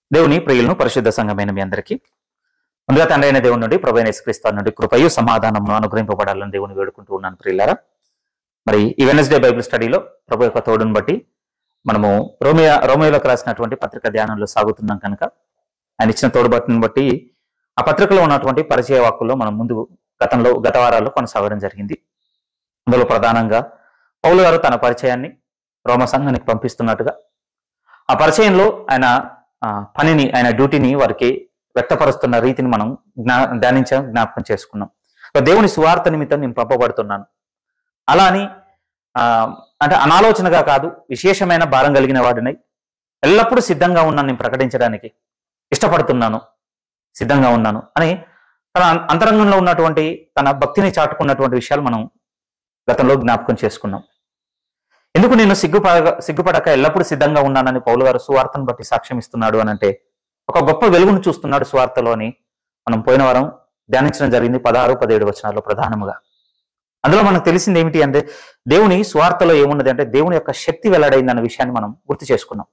దేవుని ప్రియులను పరిశుద్ధ సంఘమైన మీ అందరికీ ముందుగా తండ్రి అయిన దేవుని నుండి ప్రభు యేసుక్రీస్తు నుండి కృపయు సమాధానమును అనుగ్రహింపబడాలని దేవుని వేడుకుంటూ ఉన్నాను ప్రియులారా మరి ఈ వెనస్డే బైబిల్ స్టడీలో ప్రభు యొక్క తోడును బట్టి మనము రోమియా రోమియోలకు రాసినటువంటి పత్రిక ధ్యానంలో సాగుతున్నాం కనుక ఆయన ఇచ్చిన తోడుబాటును బట్టి ఆ పత్రికలో ఉన్నటువంటి పరిచయ వాక్కుల్లో మనం ముందు గతంలో గత వారాల్లో కొనసాగడం జరిగింది అందులో ప్రధానంగా పౌలు గారు తన పరిచయాన్ని రోమ సంఘానికి పంపిస్తున్నట్టుగా ఆ పరిచయంలో ఆయన ఆ, పనిని ఆయన డ్యూటీని వారికి వ్యక్తపరుస్తున్న రీతిని మనం జ్ఞా ధ్యానించాం జ్ఞాపకం చేసుకున్నాం ఒక దేవుని సువార్త నిమిత్తం నేను పంపబడుతున్నాను అలా అని ఆ, అంటే అనాలోచనగా కాదు విశేషమైన భారం కలిగిన వాడినై ఎల్లప్పుడూ సిద్ధంగా ఉన్నాను నేను ప్రకటించడానికి ఇష్టపడుతున్నాను సిద్ధంగా ఉన్నాను అని తన అం- అంతరంగంలో ఉన్నటువంటి తన భక్తిని చాటుకున్నటువంటి విషయాలు మనం గతంలో జ్ఞాపకం చేసుకున్నాం ఎందుకు నేను సిగ్గుపడక సిగ్గుపడక ఎల్లప్పుడూ సిద్ధంగా ఉన్నానని పౌలు గారు సువార్తను బట్టి సాక్ష్యం ఇస్తున్నాడు అని అంటే ఒక గొప్ప వెలుగును చూస్తున్నాడు సువార్తలో అని మనం పోయిన వారం ధ్యానించడం జరిగింది పదహారు పదిహేడు వచనాల్లో ప్రధానముగా అందులో మనకు తెలిసింది ఏమిటి అంటే దేవుని సువార్తలో ఏమున్నది అంటే దేవుని యొక్క శక్తి వెల్లడైంది అన్న విషయాన్ని మనం గుర్తు చేసుకున్నాం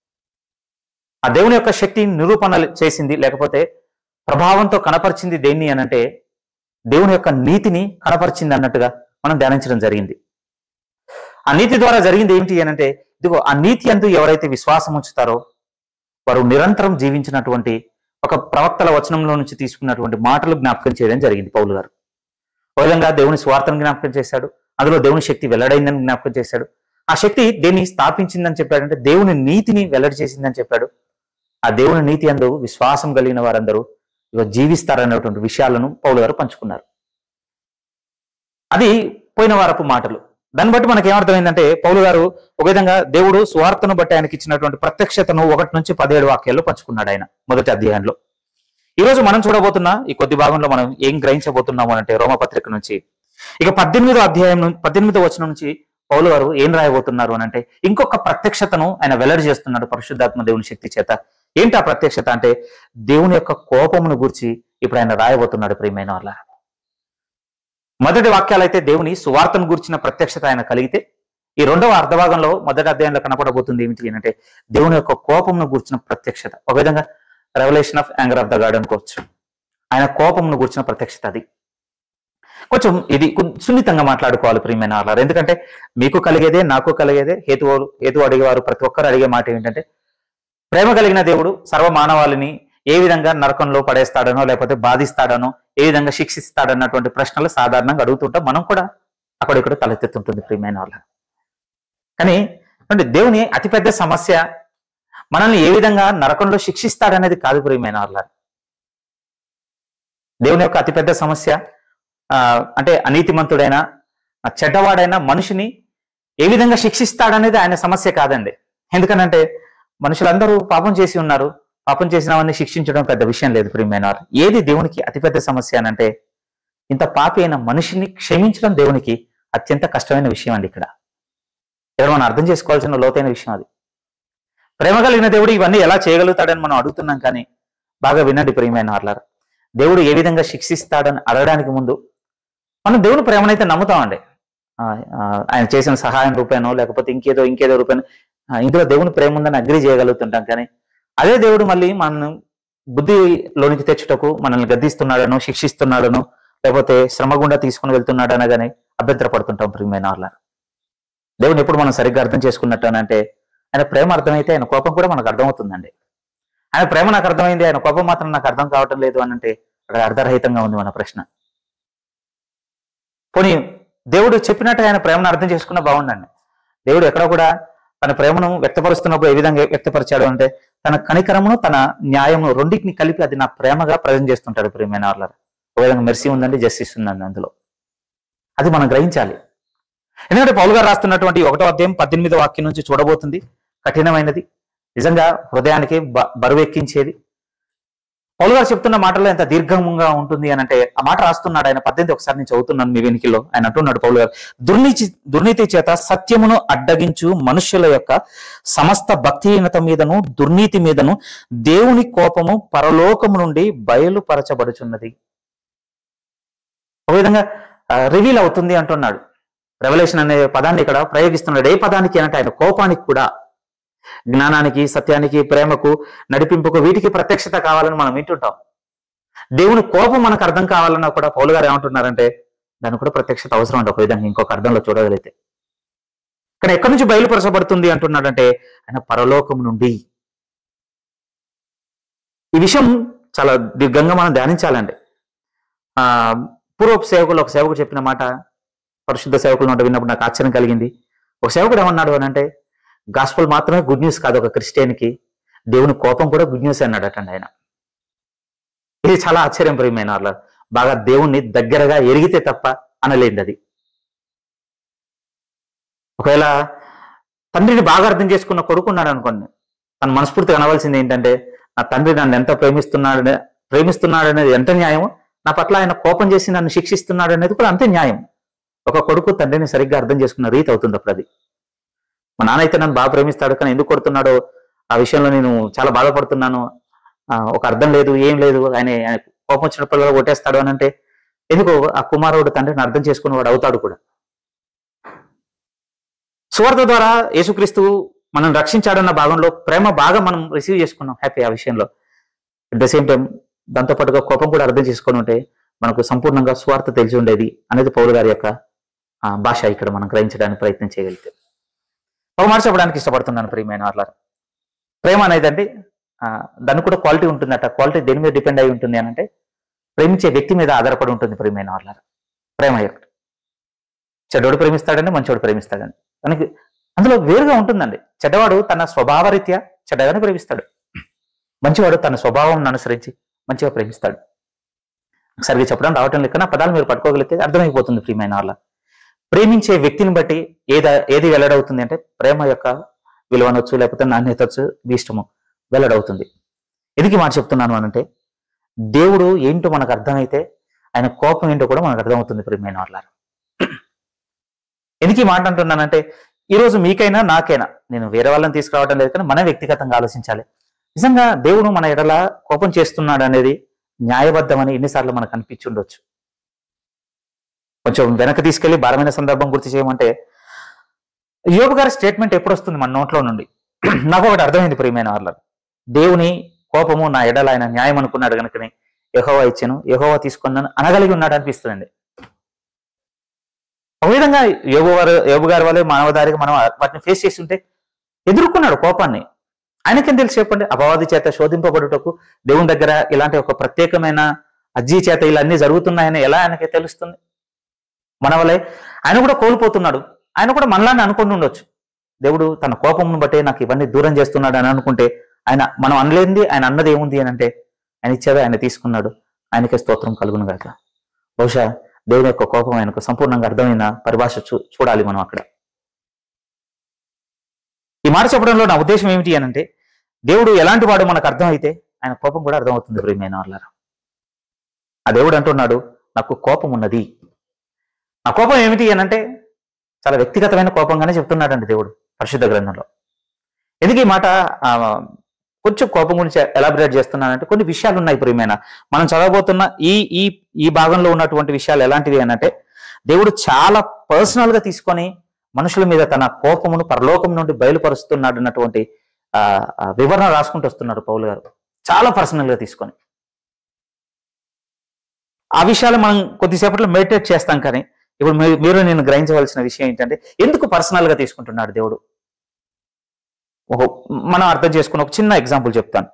ఆ దేవుని యొక్క శక్తి నిరూపణ చేసింది లేకపోతే ప్రభావంతో కనపరిచింది దేన్ని అనంటే దేవుని యొక్క నీతిని కనపరిచింది అన్నట్టుగా మనం ధ్యానించడం జరిగింది ఆ నీతి ద్వారా జరిగింది ఏంటి అని అంటే ఇదిగో ఆ నీతి అందు ఎవరైతే విశ్వాసం ఉంచుతారో వారు నిరంతరం జీవించినటువంటి ఒక ప్రవక్తల వచనంలో నుంచి తీసుకున్నటువంటి మాటలు జ్ఞాపకం చేయడం జరిగింది పౌలు గారు ఒక విధంగా దేవుని స్వార్థను జ్ఞాపకం చేశాడు అందులో దేవుని శక్తి వెల్లడైందని జ్ఞాపకం చేశాడు ఆ శక్తి దేన్ని స్థాపించిందని చెప్పాడంటే దేవుని నీతిని వెల్లడి చేసిందని చెప్పాడు ఆ దేవుని నీతి అందు విశ్వాసం కలిగిన వారందరూ ఇక జీవిస్తారనేటువంటి విషయాలను పౌలు గారు పంచుకున్నారు అది పోయిన వారపు మాటలు దాన్ని బట్టి మనకి ఏమర్థమైందంటే పౌలు గారు ఒక విధంగా దేవుడు స్వార్థను బట్టి ఆయనకి ఇచ్చినటువంటి ప్రత్యక్షతను ఒకటి నుంచి పదిహేడు వాక్యాల్లో పంచుకున్నాడు ఆయన మొదటి అధ్యాయంలో ఈ రోజు మనం చూడబోతున్న ఈ కొద్ది భాగంలో మనం ఏం గ్రహించబోతున్నాము అంటే రోమపత్రిక నుంచి ఇక పద్దెనిమిదో అధ్యాయం నుంచి పద్దెనిమిదో వచనం నుంచి పౌలు గారు ఏం రాయబోతున్నారు అని అంటే ఇంకొక ప్రత్యక్షతను ఆయన వెల్లడి చేస్తున్నాడు పరిశుద్ధాత్మ దేవుని శక్తి చేత ఏంటి ఆ ప్రత్యక్షత అంటే దేవుని యొక్క కోపమును గురించి ఇప్పుడు ఆయన రాయబోతున్నాడు ప్రియమైన వాళ్ళ మొదటి వాక్యాలు అయితే దేవుని సువార్తను గురించిన ప్రత్యక్షత ఆయన కలిగితే ఈ రెండవ అర్ధభాగంలో మొదటి అధ్యాయంలో కనపడబోతుంది ఏమిటి అంటే దేవుని యొక్క కోపమును గురించిన ప్రత్యక్షత ఒక విధంగా revolution of anger of the god అనుకోవచ్చు ఆయన కోపమును గురించిన ప్రత్యక్షత అది కొంచెం ఇది కొం- సున్నితంగా మాట్లాడుకోవాలి ప్రియమైన వాళ్ళారు ఎందుకంటే మీకు కలిగేదే నాకు కలిగేదే హేతు హేతు అడిగేవారు ప్రతి ఒక్కరు అడిగే మాట ఏంటంటే ప్రేమ కలిగిన దేవుడు సర్వ మానవాళిని ఏ విధంగా నరకంలో పడేస్తాడనో లేకపోతే బాధిస్తాడనో ఏ విధంగా శిక్షిస్తాడన్నటువంటి ప్రశ్నలు సాధారణంగా అడుగుతుంటాం మనం కూడా అక్కడిక్కడ తలెత్తుతుంటుంది ప్రియమైన వాళ్ళ కానీ అంటే దేవుని అతిపెద్ద సమస్య మనల్ని ఏ విధంగా నరకంలో శిక్షిస్తాడనేది కాదు ప్రియమైన వాళ్ళ దేవుని యొక్క అతిపెద్ద సమస్య ఆ, అంటే అనీతిమంతుడైన ఆ, చెడ్డవాడైన మనిషిని ఏ విధంగా శిక్షిస్తాడనేది ఆయన సమస్య కాదండి ఎందుకనంటే మనుషులందరూ పాపం చేసి ఉన్నారు పాపం చేసిన వారిని శిక్షించడం పెద్ద విషయం లేదు ప్రియమైన వారు ఏది దేవునికి అతిపెద్ద సమస్య అనంటే ఇంత పాపి అయిన మనిషిని క్షమించడం దేవునికి అత్యంత కష్టమైన విషయం అండి ఇక్కడ ఇక్కడ మనం అర్థం చేసుకోవాల్సిన లోతైన విషయం అది ప్రేమ కలిగిన దేవుడు ఇవన్నీ ఎలా చేయగలుగుతాడని మనం అడుగుతున్నాం కానీ బాగా వినండి ప్రియమైన వాళ్ళారు దేవుడు ఏ విధంగా శిక్షిస్తాడని అడగడానికి ముందు మనం దేవుని ప్రేమనైతే నమ్ముతామండి ఆ, ఆ, ఆయన చేసిన సహాయం రూపాయనో లేకపోతే ఇంకేదో ఇంకేదో రూపాయనో ఆ, ఇందులో దేవుని ప్రేమ ఉందని అగ్రి చేయగలుగుతుంటాం కానీ అదే దేవుడు మళ్ళీ మనం బుద్ధిలోనికి తెచ్చుటకు మనల్ని గద్దిస్తున్నాడనో శిక్షిస్తున్నాడనో లేకపోతే శ్రమ గుండా తీసుకుని వెళ్తున్నాడు అనగానే అభ్యంతరపడుతుంటాం ప్రియమైన వాళ్ళ దేవుని ఎప్పుడు మనం సరిగ్గా అర్థం చేసుకున్నట్టు అని అంటే ఆయన ప్రేమ అర్థమైతే ఆయన కోపం కూడా మనకు అర్థమవుతుందండి ఆయన ప్రేమ నాకు అర్థమైంది ఆయన కోపం మాత్రం నాకు అర్థం కావటం లేదు అని అంటే అక్కడ అర్ధరహితంగా ఉంది మన ప్రశ్న పోనీ దేవుడు చెప్పినట్టు ఆయన ప్రేమను అర్థం చేసుకున్న బాగుండండి దేవుడు ఎక్కడ కూడా తన ప్రేమను వ్యక్తపరుస్తున్నప్పుడు ఏ విధంగా వ్యక్తపరిచాడు అంటే తన కనికరమును తన న్యాయమును రెండింటిని కలిపి అది నా ప్రేమగా ప్రజెంట్ చేస్తుంటాడు ప్రియమైన వాళ్ళ ఒక విధంగా మెర్సీ ఉందండి జస్టిస్ ఉందండి అందులో అది మనం గ్రహించాలి ఎందుకంటే పౌలు గారు రాస్తున్నటువంటి ఒకటో అధ్యాయం పద్దెనిమిదో వాక్యం నుంచి చూడబోతుంది కఠినమైనది నిజంగా హృదయానికి బ- బరువెక్కించేది పౌలు గారు చెప్తున్న మాటలో ఎంత దీర్ఘంగా ఉంటుంది అని అంటే ఆ మాట రాస్తున్నాడు ఆయన పద్దెనిమిది ఒకసారి నేను చదువుతున్నాను మీ వెనికిలో ఆయన అంటున్నాడు పౌలు గారు దుర్నీతి దుర్నీతి చేత సత్యమును అడ్డగించు మనుష్యుల యొక్క సమస్త భక్తిహీనత మీదను దుర్నీతి మీదను దేవుని కోపము పరలోకము నుండి బయలుపరచబడుచున్నది ఒక విధంగా రివీల్ అవుతుంది అంటున్నాడు రెవల్యూషన్ అనే పదాన్ని ఇక్కడ ప్రయోగిస్తున్నాడు ఏ పదానికి అంటే ఆయన కోపానికి కూడా జ్ఞానానికి సత్యానికి ప్రేమకు నడిపింపుకు వీటికి ప్రత్యక్షత కావాలని మనం వింటుంటాం దేవుని కోపం మనకు అర్థం కావాలన్నా కూడా పౌలు గారు ఏమంటున్నారంటే దానికి కూడా ప్రత్యక్షత అవసరం అండి ఒక విధంగా ఇంకొక అర్థంలో చూడగలిగితే ఇక్కడ ఎక్కడి నుంచి బయలుపరచబడుతుంది అంటున్నాడంటే ఆయన పరలోకం నుండి ఈ విషయం చాలా దీర్ఘంగా మనం ధ్యానించాలండి ఆ పూర్వపు సేవకులు ఒక సేవకుడు చెప్పిన మాట పరిశుద్ధ సేవకులు నోట విన్నప్పుడు నాకు ఆశ్చర్యం కలిగింది ఒక సేవకుడు ఏమన్నాడు అని అంటే గాస్పల్ మాత్రమే గుడ్ న్యూస్ కాదు ఒక క్రిస్టియన్కి దేవుని కోపం కూడా గుడ్ న్యూస్ అన్నాడటండి ఆయన ఇది చాలా ఆశ్చర్యం ప్రియమైన వాళ్ళ బాగా దేవుణ్ణి దగ్గరగా ఎరిగితే తప్ప అనలేంది అది ఒకవేళ తండ్రిని బాగా అర్థం చేసుకున్న కొడుకున్నాడు అనుకోండి తన మనస్ఫూర్తిగా అనవలసింది ఏంటంటే నా తండ్రి నన్ను ఎంత ప్రేమిస్తున్నాడనే ప్రేమిస్తున్నాడు అనేది ఎంత న్యాయం నా పట్ల ఆయన కోపం చేసి నన్ను శిక్షిస్తున్నాడు అనేది కూడా అంతే న్యాయం ఒక కొడుకు తండ్రిని సరిగ్గా అర్థం చేసుకున్న రీతి అవుతుంది అప్పుడు అది మా నాన్న అయితే నన్ను బాగా ప్రేమిస్తాడు కానీ ఎందుకు కొడుతున్నాడో ఆ విషయంలో నేను చాలా బాధపడుతున్నాను ఆ, ఒక అర్థం లేదు ఏం లేదు ఆయన ఆయన కోపం వచ్చినప్పుడు కొట్టేస్తాడు అని అంటే ఎందుకు ఆ కుమారుడు తండ్రిని అర్థం చేసుకున్నవాడు అవుతాడు కూడా సువార్త ద్వారా యేసుక్రీస్తు మనం రక్షించాడన్న భాగంలో ప్రేమ బాగా మనం రిసీవ్ చేసుకున్నాం హ్యాపీ ఆ విషయంలో అట్ ద సేమ్ టైం దాంతో పాటుగా కోపం కూడా అర్థం చేసుకొని ఉంటే మనకు సంపూర్ణంగా స్వార్థ తెలిసి ఉండేది అనేది పౌరు గారి యొక్క ఆ, భాష ఇక్కడ మనం గ్రహించడానికి ప్రయత్నం చేయగలిగితే ఒక మాట చెప్పడానికి ఇష్టపడుతున్నాను ప్రియమైన వాళ్ళ ప్రేమ అనేది అంటే ఆ, దానికి కూడా క్వాలిటీ ఉంటుందట క్వాలిటీ దేని మీద డిపెండ్ అయి ఉంటుంది అని అంటే ప్రేమించే వ్యక్తి మీద ఆధారపడి ఉంటుంది ప్రియమైన వాళ్ళ ప్రేమ యొక్క చెడ్డోడు ప్రేమిస్తాడని మంచోడు ప్రేమిస్తాడని మనకి అందులో వేరుగా ఉంటుందండి చెడ్డవాడు తన స్వభావరీత్యా చెడ్డగానే ప్రేమిస్తాడు మంచివాడు తన స్వభావం అనుసరించి మంచిగా ప్రేమిస్తాడు సరిగ్గా చెప్పడం రావటం లెక్క నా పదాలు మీరు పట్టుకోగలిగితే అర్థమైపోతుంది ప్రియమైన వాళ్ళ ప్రేమించే వ్యక్తిని బట్టి ఏది ఏది వెల్లడవుతుంది అంటే ప్రేమ యొక్క విలువనొచ్చు లేకపోతే నాణ్యత వచ్చు మీ ఇష్టము వెల్లడవుతుంది ఎందుకు ఈ మాట చెప్తున్నాను అనంటే దేవుడు ఏంటో మనకు అర్థమైతే ఆయన కోపం ఏంటో కూడా మనకు అర్థమవుతుంది ప్రియమైన వాళ్ళ ఎందుకు ఈ మాట అంటున్నానంటే ఈ రోజు మీకైనా నాకైనా నేను వేరే వాళ్ళని తీసుకురావడం లేదు కానీ మన వ్యక్తిగతంగా ఆలోచించాలి నిజంగా దేవుడు మన ఎడల కోపం చేస్తున్నాడు అనేది న్యాయబద్ధమని ఎన్నిసార్లు మనకు అనిపించి ఉండొచ్చు కొంచెం వెనక తీసుకెళ్లి భారమైన సందర్భం గుర్తు చేయమంటే యోబు గారి స్టేట్మెంట్ ఎప్పుడు వస్తుంది మన నోట్లో నుండి నాకు ఒకటి అర్థమైంది ప్రియమైన వాళ్ళ దేవుని కోపము నా ఎడల ఆయన న్యాయం అనుకున్నాడు కనుకనే యహోవా ఇచ్చాను యహోవా తీసుకున్నాను అనగలిగి ఉన్నాడు అనిపిస్తుందండి ఒక విధంగా యోగు గారు యోగు గారి వల్లే మానవదారికి మనం వాటిని ఫేస్ చేస్తుంటే ఎదుర్కొన్నాడు కోపాన్ని ఆయనకేం తెలిసి చెప్పండి అపవాది చేత శోధింపబడుటకు దేవుని దగ్గర ఇలాంటి ఒక ప్రత్యేకమైన అజ్జీ చేత ఇలా అన్ని జరుగుతున్నాయని ఎలా ఆయనకి తెలుస్తుంది మన వల్లే ఆయన కూడా కోల్పోతున్నాడు ఆయన కూడా మనలానే అనుకుని ఉండొచ్చు దేవుడు తన కోపంను బట్టే నాకు ఇవన్నీ దూరం చేస్తున్నాడు అని అనుకుంటే ఆయన మనం అనలేంది ఆయన అన్నది ఏముంది అని అంటే ఆయన ఇచ్చేది ఆయన తీసుకున్నాడు ఆయనకే స్తోత్రం కలుగును గాక బహుశా దేవుని యొక్క కోపం ఆయనకు సంపూర్ణంగా అర్థమైన పరిభాష చూ చూడాలి మనం అక్కడ ఈ మాట చెప్పడంలో నా ఉద్దేశం ఏమిటి అని అంటే దేవుడు ఎలాంటి వాడు మనకు అర్థమైతే ఆయన కోపం కూడా అర్థమవుతుంది ప్రియమైన వాళ్ళారా ఆ దేవుడు అంటున్నాడు నాకు కోపం ఉన్నది ఆ కోపం ఏమిటి అని అంటే చాలా వ్యక్తిగతమైన కోపంగానే చెప్తున్నాడండి దేవుడు పరిశుద్ధ గ్రంథంలో ఎందుకు ఈ మాట ఆ, కొంచెం కోపం గురించి ఎలాబరేట్ చేస్తున్నానంటే కొన్ని విషయాలు ఉన్నాయి ప్రియమైన మనం చదవబోతున్న ఈ ఈ ఈ భాగంలో ఉన్నటువంటి విషయాలు ఎలాంటివి అని అంటే దేవుడు చాలా పర్సనల్ గా తీసుకొని మనుషుల మీద తన కోపమును పరలోకం నుండి బయలుపరుస్తున్నాడు అన్నటువంటి ఆ, ఆ వివరణ రాసుకుంటూ వస్తున్నారు పౌలు గారు చాలా పర్సనల్ గా తీసుకొని ఆ విషయాలు మనం కొద్దిసేపట్లో మెడిటేట్ చేస్తాం కానీ ఇప్పుడు మీ- మీరు నేను గ్రహించవలసిన విషయం ఏంటంటే ఎందుకు పర్సనల్ గా తీసుకుంటున్నాడు దేవుడు ఒక మనం అర్థం చేసుకున్న ఒక చిన్న ఎగ్జాంపుల్ చెప్తాను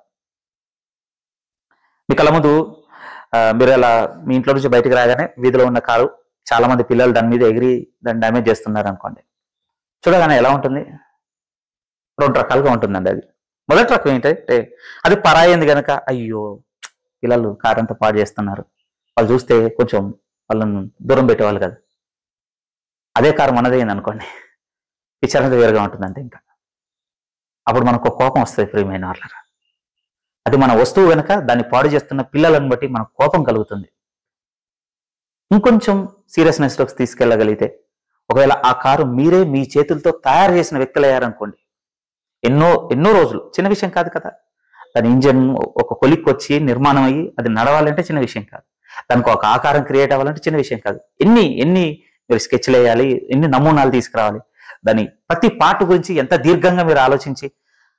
మీ కళ్ళ ముందు ఆ, మీరు అలా మీ ఇంట్లో నుంచి బయటకు రాగానే వీధిలో ఉన్న కారు చాలా మంది పిల్లలు దాని మీద ఎగిరి దాన్ని డ్యామేజ్ చేస్తున్నారు అనుకోండి చూడగానే ఎలా ఉంటుంది రెండు రకాలుగా ఉంటుందండి అది మొదటి రకం ఏంటంటే అది పరాయింది కనుక అయ్యో పిల్లలు కారు అంతా పాడు చేస్తున్నారు వాళ్ళు చూస్తే కొంచెం వాళ్ళని దూరం పెట్టేవాళ్ళు కదా అదే కారు మనదేంది అనుకోండి పిక్చర్ అనేది వేరుగా ఉంటుందంటే ఇంకా అప్పుడు మనకు ఒక కోపం వస్తుంది ప్రియమైన వాళ్ళ అది మన వస్తువు వెనుక దాన్ని పాడు చేస్తున్న పిల్లలను బట్టి మనకు కోపం కలుగుతుంది ఇంకొంచెం సీరియస్నెస్ లోకి తీసుకెళ్ళగలిగితే ఒకవేళ ఆ కారు మీరే మీ చేతులతో తయారు చేసిన వ్యక్తులు అయ్యారనుకోండి ఎన్నో ఎన్నో రోజులు చిన్న విషయం కాదు కదా దాని ఇంజన్ ఒక కొలిక్కి వచ్చి నిర్మాణం అయ్యి అది నడవాలంటే చిన్న విషయం కాదు దానికి ఒక ఆకారం క్రియేట్ అవ్వాలంటే చిన్న విషయం కాదు ఎన్ని ఎన్ని మీరు స్కెచ్లు వేయాలి ఎన్ని నమూనాలు తీసుకురావాలి దాని ప్రతి పార్ట్ గురించి ఎంత దీర్ఘంగా మీరు ఆలోచించి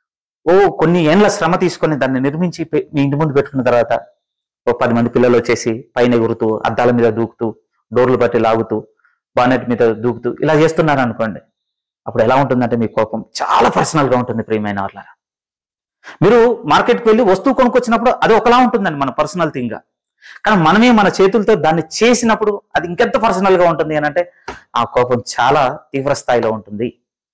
ఓ కొన్ని ఏండ్ల శ్రమ తీసుకొని దాన్ని నిర్మించి పె- మీ ఇంటి ముందు పెట్టుకున్న తర్వాత ఓ పది మంది పిల్లలు వచ్చేసి పైన ఎగురుతూ అద్దాల మీద దూకుతూ డోర్లు బట్టి లాగుతూ బానెట్ మీద దూకుతూ ఇలా చేస్తున్నారు అనుకోండి అప్పుడు ఎలా ఉంటుందంటే మీ కోపం చాలా పర్సనల్ గా ఉంటుంది ప్రియమైన వాళ్ళ మీరు మార్కెట్కి వెళ్ళి వస్తువు కొనుక్కొచ్చినప్పుడు అది ఒకలా ఉంటుందండి మన పర్సనల్ థింగ్ గా కానీ మనమే మన చేతులతో దాన్ని చేసినప్పుడు అది ఇంకెంత పర్సనల్ గా ఉంటుంది అని అంటే ఆ కోపం చాలా తీవ్ర స్థాయిలో ఉంటుంది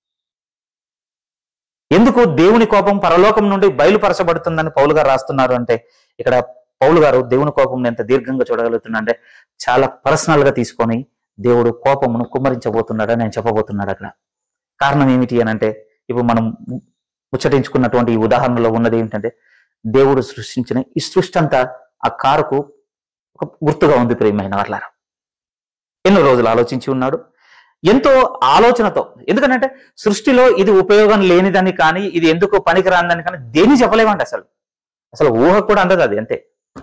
ఎందుకు దేవుని కోపం పరలోకం నుండి బయలుపరచబడుతుందని పౌలు గారు రాస్తున్నారు అంటే ఇక్కడ పౌలు గారు దేవుని కోపం ఎంత దీర్ఘంగా చూడగలుగుతున్నా అంటే చాలా పర్సనల్ గా తీసుకొని దేవుడు కోపమును కుమ్మరించబోతున్నాడని నేను చెప్పబోతున్నాడు అక్కడ కారణం ఏమిటి అని అంటే ఇప్పుడు మనం ముచ్చటించుకున్నటువంటి ఈ ఉదాహరణలో ఉన్నది ఏమిటంటే దేవుడు సృష్టించిన ఈ సృష్టి అంతా ఆ కారుకు ఒక గుర్తుగా ఉంది ప్రియమైన వాళ్ళ ఎన్నో రోజులు ఆలోచించి ఉన్నాడు ఎంతో ఆలోచనతో ఎందుకంటే సృష్టిలో ఇది ఉపయోగం లేనిదని కానీ ఇది ఎందుకు పనికిరాందని కానీ దేని చెప్పలేమండి అసలు అసలు ఊహ కూడా అందదు అది అంతే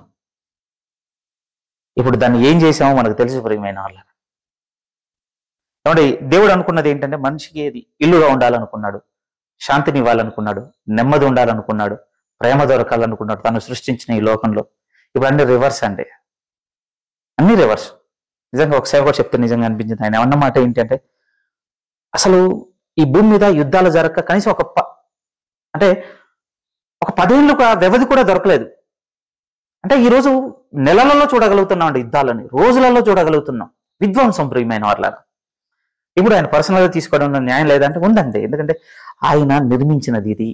ఇప్పుడు దాన్ని ఏం చేసామో మనకు తెలుసు ప్రియమైన వాళ్ళ ఏమంటే దేవుడు అనుకున్నది ఏంటంటే మనిషికి ఏది ఇల్లుగా ఉండాలనుకున్నాడు శాంతిని ఇవ్వాలనుకున్నాడు నెమ్మది ఉండాలనుకున్నాడు ప్రేమ దొరకాలనుకున్నాడు తను సృష్టించిన ఈ లోకంలో ఇప్పుడు అన్ని రివర్స్ అండి అన్ని రివర్స్ నిజంగా ఒక సేవకుడు చెప్తే నిజంగా అనిపించింది ఆయన అన్న మాట ఏంటంటే అసలు ఈ భూమి మీద యుద్ధాలు జరగక కనీసం ఒక ప- అంటే ఒక పదేళ్ళు ఒక వ్యవధి కూడా దొరకలేదు అంటే ఈ రోజు నెలలలో చూడగలుగుతున్నాం అండి యుద్ధాలని రోజులలో చూడగలుగుతున్నాం విధ్వంసం ప్రియమైన వాళ్ళ ఇప్పుడు ఆయన పర్సనల్ గా తీసుకోవడం న్యాయం లేదంటే ఉందండి ఎందుకంటే ఆయన నిర్మించినది ఇది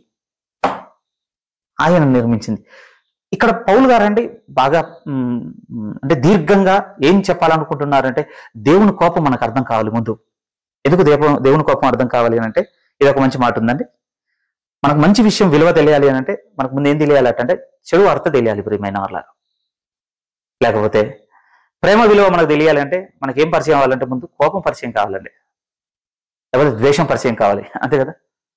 ఆయన నిర్మించింది ఇక్కడ పౌలు గారండి బాగా మ్, మ్, అంటే దీర్ఘంగా ఏం చెప్పాలనుకుంటున్నారంటే దేవుని కోపం మనకు అర్థం కావాలి ముందు ఎందుకు దేవ దేవుని కోపం అర్థం కావాలి అని అంటే ఇది ఒక మంచి మాట ఉందండి మనకు మంచి విషయం విలువ తెలియాలి అని అంటే మనకు ముందు ఏం తెలియాలి అంటే చెడు అర్థ తెలియాలి ప్రియమైన వాళ్ళ లేకపోతే ప్రేమ విలువ మనకు తెలియాలి అంటే మనకి ఏం పరిచయం కావాలంటే ముందు కోపం పరిచయం కావాలండి లేకపోతే ద్వేషం పరిచయం కావాలి అంతే కదా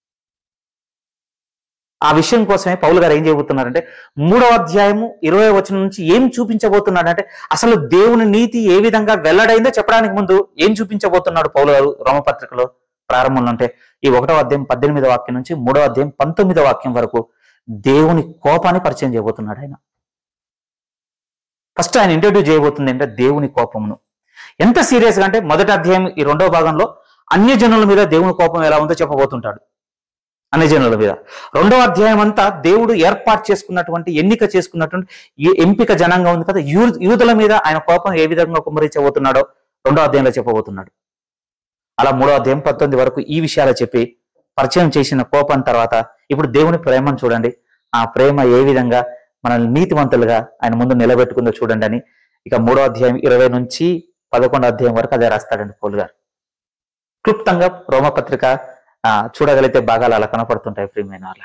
ఆ విషయం కోసమే పౌలు గారు ఏం చేయబోతున్నారంటే మూడవ అధ్యాయము ఇరవై వచనం నుంచి ఏం చూపించబోతున్నాడంటే అసలు దేవుని నీతి ఏ విధంగా వెల్లడైందో చెప్పడానికి ముందు ఏం చూపించబోతున్నాడు పౌలు గారు రోమపత్రికలో ప్రారంభంలో అంటే ఈ ఒకటో అధ్యాయం పద్దెనిమిదో వాక్యం నుంచి మూడో అధ్యాయం పంతొమ్మిదో వాక్యం వరకు దేవుని కోపాన్ని పరిచయం చేయబోతున్నాడు ఆయన ఫస్ట్ ఆయన ఇంట్రడ్యూస్ చేయబోతుంది అంటే దేవుని కోపమును ఎంత సీరియస్ గా అంటే మొదటి అధ్యాయం ఈ రెండో భాగంలో అన్య జనుల మీద దేవుని కోపం ఎలా ఉందో చెప్పబోతుంటాడు అన్య జనుల మీద రెండో అధ్యాయం అంతా దేవుడు ఏర్పాటు చేసుకున్నటువంటి ఎన్నిక చేసుకున్నటువంటి ఈ ఎంపిక జనంగా ఉంది కదా యూ యూదుల మీద ఆయన కోపం ఏ విధంగా కుమ్మరించబోతున్నాడో రెండో అధ్యాయంలో చెప్పబోతున్నాడు అలా మూడో అధ్యాయం పంతొమ్మిది వరకు ఈ విషయాలు చెప్పి పరిచయం చేసిన కోపం తర్వాత ఇప్పుడు దేవుని ప్రేమను చూడండి ఆ ప్రేమ ఏ విధంగా మనల్ని నీతివంతులుగా ఆయన ముందు నిలబెట్టుకుందో చూడండి అని ఇక మూడో అధ్యాయం ఇరవై నుంచి పదకొండో అధ్యాయం వరకు అదే రాస్తాడండి పౌలు గారు క్లుప్తంగా రోమపత్రిక ఆ, చూడగలిగితే భాగాలు అలా కనపడుతుంటాయి ప్రియమైన వాళ్ళ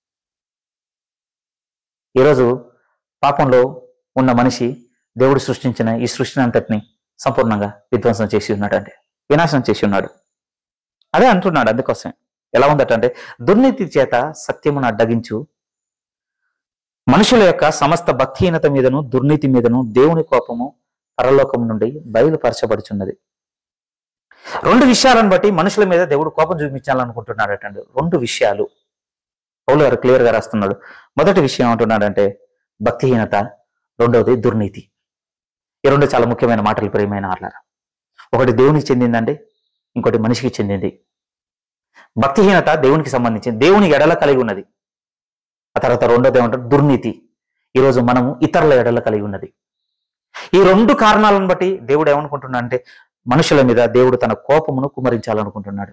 ఈరోజు పాపంలో ఉన్న మనిషి దేవుడు సృష్టించిన ఈ సృష్టిని అంతటిని సంపూర్ణంగా విధ్వంసం చేసి ఉన్నాడండి వినాశనం చేసి ఉన్నాడు అదే అంటున్నాడు అందుకోసం ఎలా ఉందటంటే దుర్నీతి చేత సత్యమును అడ్డగించు మనుషుల యొక్క సమస్త భక్తిహీనత మీదను దుర్నీతి మీదను దేవుని కోపము పరలోకం నుండి బయలుపరచబడుచున్నది రెండు విషయాలను బట్టి మనుషుల మీద దేవుడు కోపం చూపించాలనుకుంటున్నాడటండి రెండు విషయాలు పౌలు గారు క్లియర్ గా రాస్తున్నాడు మొదటి విషయం ఏమంటున్నాడంటే భక్తిహీనత రెండవది దుర్నీతి ఈ రెండు చాలా ముఖ్యమైన మాటలు ప్రియమైన ఆటలారా ఒకటి దేవునికి చెందిందండి ఇంకోటి మనిషికి చెందింది భక్తిహీనత దేవునికి సంబంధించింది దేవుని ఎడల కలిగి ఉన్నది ఆ తర్వాత రెండోది ఏమంటారు దుర్నీతి ఈరోజు మనము ఇతరుల ఎడల కలిగి ఉన్నది ఈ రెండు కారణాలను బట్టి దేవుడు ఏమనుకుంటున్నా అంటే మనుషుల మీద దేవుడు తన కోపమును కుమరించాలనుకుంటున్నాడు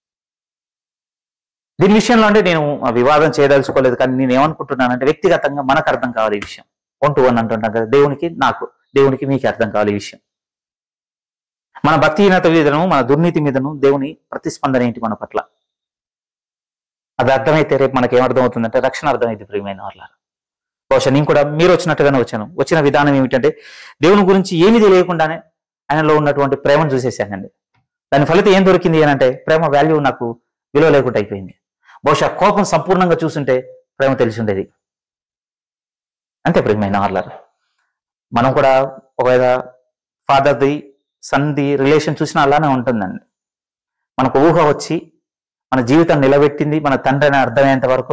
దీని విషయంలో అంటే నేను ఆ వివాదం చేయదలుచుకోలేదు కానీ నేను ఏమనుకుంటున్నానంటే వ్యక్తిగతంగా మనకు అర్థం కావాలి ఈ విషయం వన్ టు వన్ అంటుంటాం కదా దేవునికి నాకు దేవునికి మీకు అర్థం కావాలి ఈ విషయం మన భక్తిహీనత మీదను మన దుర్నీతి మీదను దేవుని ప్రతిస్పందన ఏంటి మన పట్ల అది అర్థమైతే రేపు మనకి ఏమర్థం అవుతుందంటే రక్షణ అర్థమైంది ప్రియమైన వాళ్ళ బహుశా నేను కూడా మీరు వచ్చినట్టుగానే వచ్చాను వచ్చిన విధానం ఏమిటంటే దేవుని గురించి ఏమీ తెలియకుండానే ఆయనలో ఉన్నటువంటి ప్రేమను చూసేసానండి దాని ఫలితం ఏం దొరికింది అని అంటే ప్రేమ వాల్యూ నాకు విలువ లేకుండా అయిపోయింది బహుశా కోపం సంపూర్ణంగా చూసుంటే ప్రేమ తెలిసి ఉండేది అంతే ప్రియమైన వాళ్ళారు మనం కూడా ఒకవేళ ఫాదర్ది సన్ది రిలేషన్ చూసినా అలానే ఉంటుందండి మనకు ఊహ వచ్చి మన జీవితం నిలబెట్టింది మన తండ్రి అని అర్థమయ్యేంత వరకు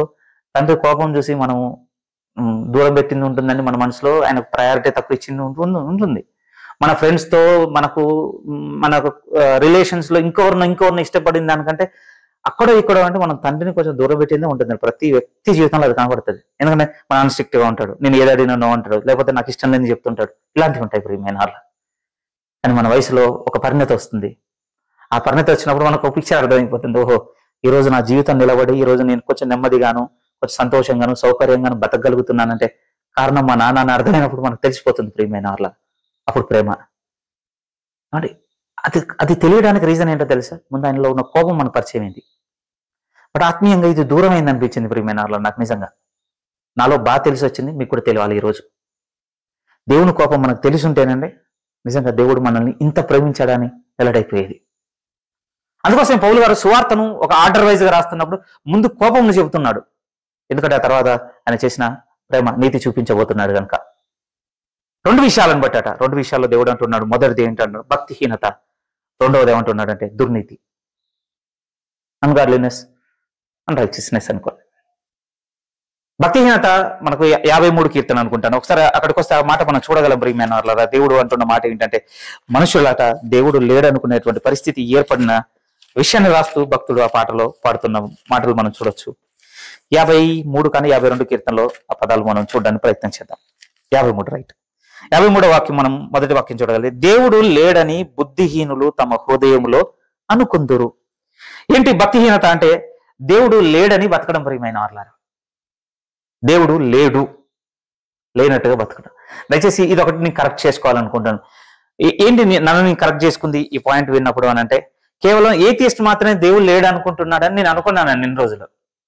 తండ్రి కోపం చూసి మనం ఉమ్, దూరం పెట్టింది ఉంటుందని మన మనసులో ఆయన ప్రయారిటీ తక్కువ ఇచ్చింది ఉంటుంది ఉంటుంది మన ఫ్రెండ్స్ తో మనకు ఉమ్, మనకు రిలేషన్స్ లో ఇంకొకరిని ఇంకొకరిని ఇష్టపడిన దానికంటే అక్కడ ఇక్కడ అంటే మనం తండ్రిని కొంచెం దూరం పెట్టిందే ఉంటుంది ప్రతి వ్యక్తి జీవితంలో అది కనబడుతుంది ఎందుకంటే మన అన్స్ట్రిక్ట్ గా ఉంటాడు నేను ఏది అడిగినా నో అంటాడు లేకపోతే నాకు ఇష్టం లేని చెప్తుంటాడు ఇలాంటివి ఉంటాయి ప్రియమైన వాళ్ళ కానీ మన వయసులో ఒక పరిణతి వస్తుంది ఆ పరిణతి వచ్చినప్పుడు మనకు ఒక పిక్చర్ అర్థమైపోతుంది ఓహో ఈ రోజు నా జీవితం నిలబడి ఈ రోజు నేను కొంచెం నెమ్మదిగాను కొంచెం సంతోషంగాను సౌకర్యంగాను బతకగలుగుతున్నానంటే కారణం మా నాన్న అని అర్థమైనప్పుడు మనకు తెలిసిపోతుంది ప్రియమైన వాళ్ళ అప్పుడు ప్రేమ అంటే అది అది తెలియడానికి రీజన్ ఏంటో తెలుసా ముందు ఆయనలో ఉన్న కోపం మన పరిచయం ఏంటి బట్ ఆత్మీయంగా ఇది దూరం అయింది అనిపించింది ప్రియమైన వాళ్ళ నాకు నిజంగా నాలో బాగా తెలిసి వచ్చింది మీకు కూడా తెలియాలి ఈరోజు దేవుని కోపం మనకు తెలిసి ఉంటేనండి నిజంగా దేవుడు మనల్ని ఇంత ప్రేమించాడని వెల్లడైపోయేది అందుకోసం పౌలు గారు సువార్తను ఒక ఆర్డర్ వైజ్ గా రాస్తున్నప్పుడు ముందు కోపంను చెబుతున్నాడు ఎందుకంటే ఆ తర్వాత ఆయన చేసిన ప్రేమ నీతి చూపించబోతున్నాడు కనుక రెండు విషయాలను బట్టట రెండు విషయాల్లో దేవుడు అంటున్నాడు మొదటిది ఏంటన్నాడు భక్తిహీనత రెండవది ఏమంటున్నాడు అంటే దుర్నీతి అన్గార్లీనెస్ అండ్ రైచిస్నెస్ అనుకోండి భక్తిహీనత మనకు యా- యాభై మూడు కీర్తన అనుకుంటాను ఒకసారి అక్కడికి వస్తే ఆ మాట మనం చూడగలం ప్రియమైన వాళ్ళారా దేవుడు అంటున్న మాట ఏంటంటే మనుషులట దేవుడు లేడనుకునేటువంటి పరిస్థితి ఏర్పడిన విషయాన్ని రాస్తూ భక్తుడు ఆ పాటలో పాడుతున్న మాటలు మనం చూడొచ్చు యాభై మూడు కానీ యాభై రెండు కీర్తనలో ఆ పదాలు మనం చూడడానికి ప్రయత్నం చేద్దాం యాభై మూడు రైట్ యాభై మూడో వాక్యం మనం మొదటి వాక్యం చూడగలిగే దేవుడు లేడని బుద్ధిహీనులు తమ హృదయములో అనుకుందురు ఏంటి భక్తిహీనత అంటే దేవుడు లేడని బతకడం ప్రియమైన వాళ్ళారు దేవుడు లేడు లేనట్టుగా బతకడం దయచేసి ఇది ఒకటి నేను కరెక్ట్ చేసుకోవాలనుకుంటాను ఏ- ఏంటి నే- నన్ను నేను కరెక్ట్ చేసుకుంది ఈ పాయింట్ విన్నప్పుడు అని అంటే కేవలం ఏథియస్ట్ మాత్రమే దేవుడు లేడు అనుకుంటున్నాడని నేను అనుకున్నాను అన్ని రోజులు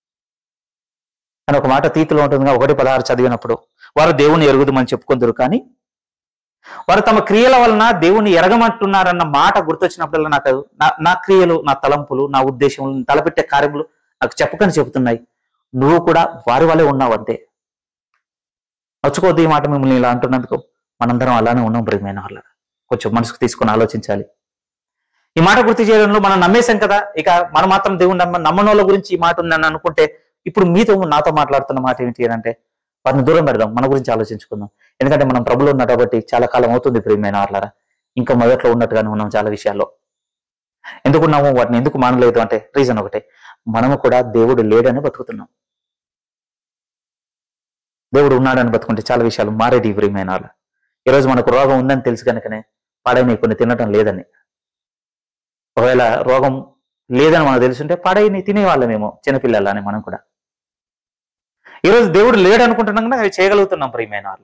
కానీ ఒక మాట తీతిలో ఉంటుందిగా ఒకటి పదహారు చదివినప్పుడు వారు దేవుని ఎరుగుదమని చెప్పుకుందరు కానీ వారు తమ క్రియల వలన దేవుని ఎరగమంటున్నారన్న మాట గుర్తొచ్చినప్పుడల్లా నాకు నా- నా క్రియలు నా తలంపులు నా ఉద్దేశములు నేను తలపెట్టే కార్యములు నాకు చెప్పకని చెబుతున్నాయి నువ్వు కూడా వారి వల్లే ఉన్నావు అంతే నచ్చుకోవద్దు ఈ మాట మిమ్మల్ని ఇలా అంటున్నందుకు మనందరం అలానే ఉన్నాం ప్రియమైన వాళ్ళ కొంచెం మనసుకు తీసుకొని ఆలోచించాలి ఈ మాట గుర్తు చేయడంలో మనం నమ్మేశాం కదా ఇక మనం మాత్రం దేవుని నమ్మ నమ్మనోళ్ళ గురించి ఈ మాట ఉందని అనుకుంటే ఇప్పుడు మీతో నాతో మాట్లాడుతున్న మాట ఏంటి అని అంటే వారిని దూరం పెడదాం మన గురించి ఆలోచించుకుందాం ఎందుకంటే మనం ప్రభులు ఉన్నాం కాబట్టి చాలా కాలం అవుతుంది ప్రియమైన వాళ్ళారా ఇంకా మొదట్లో ఉన్నట్టుగానే ఉన్నాం చాలా విషయాల్లో ఎందుకున్నాము వాటిని ఎందుకు మానలేదు అంటే రీజన్ ఒకటే మనము కూడా దేవుడు లేడని బతుకుతున్నాం దేవుడు ఉన్నాడని బతుకుంటే చాలా విషయాలు మారేది ఈ ప్రియమైన వాళ్ళు ఈరోజు మనకు రోగం ఉందని తెలుసు కనుకనే పాడైన కొన్ని తినటం లేదని ఒకవేళ రోగం లేదని మనకు తెలుసుంటే పాడైన తినేవాళ్ళమేమో చిన్నపిల్లలని మనం కూడా ఈరోజు దేవుడు లేడు అనుకుంటున్నాం కదా అవి చేయగలుగుతున్నాం ప్రియమైన వాళ్ళ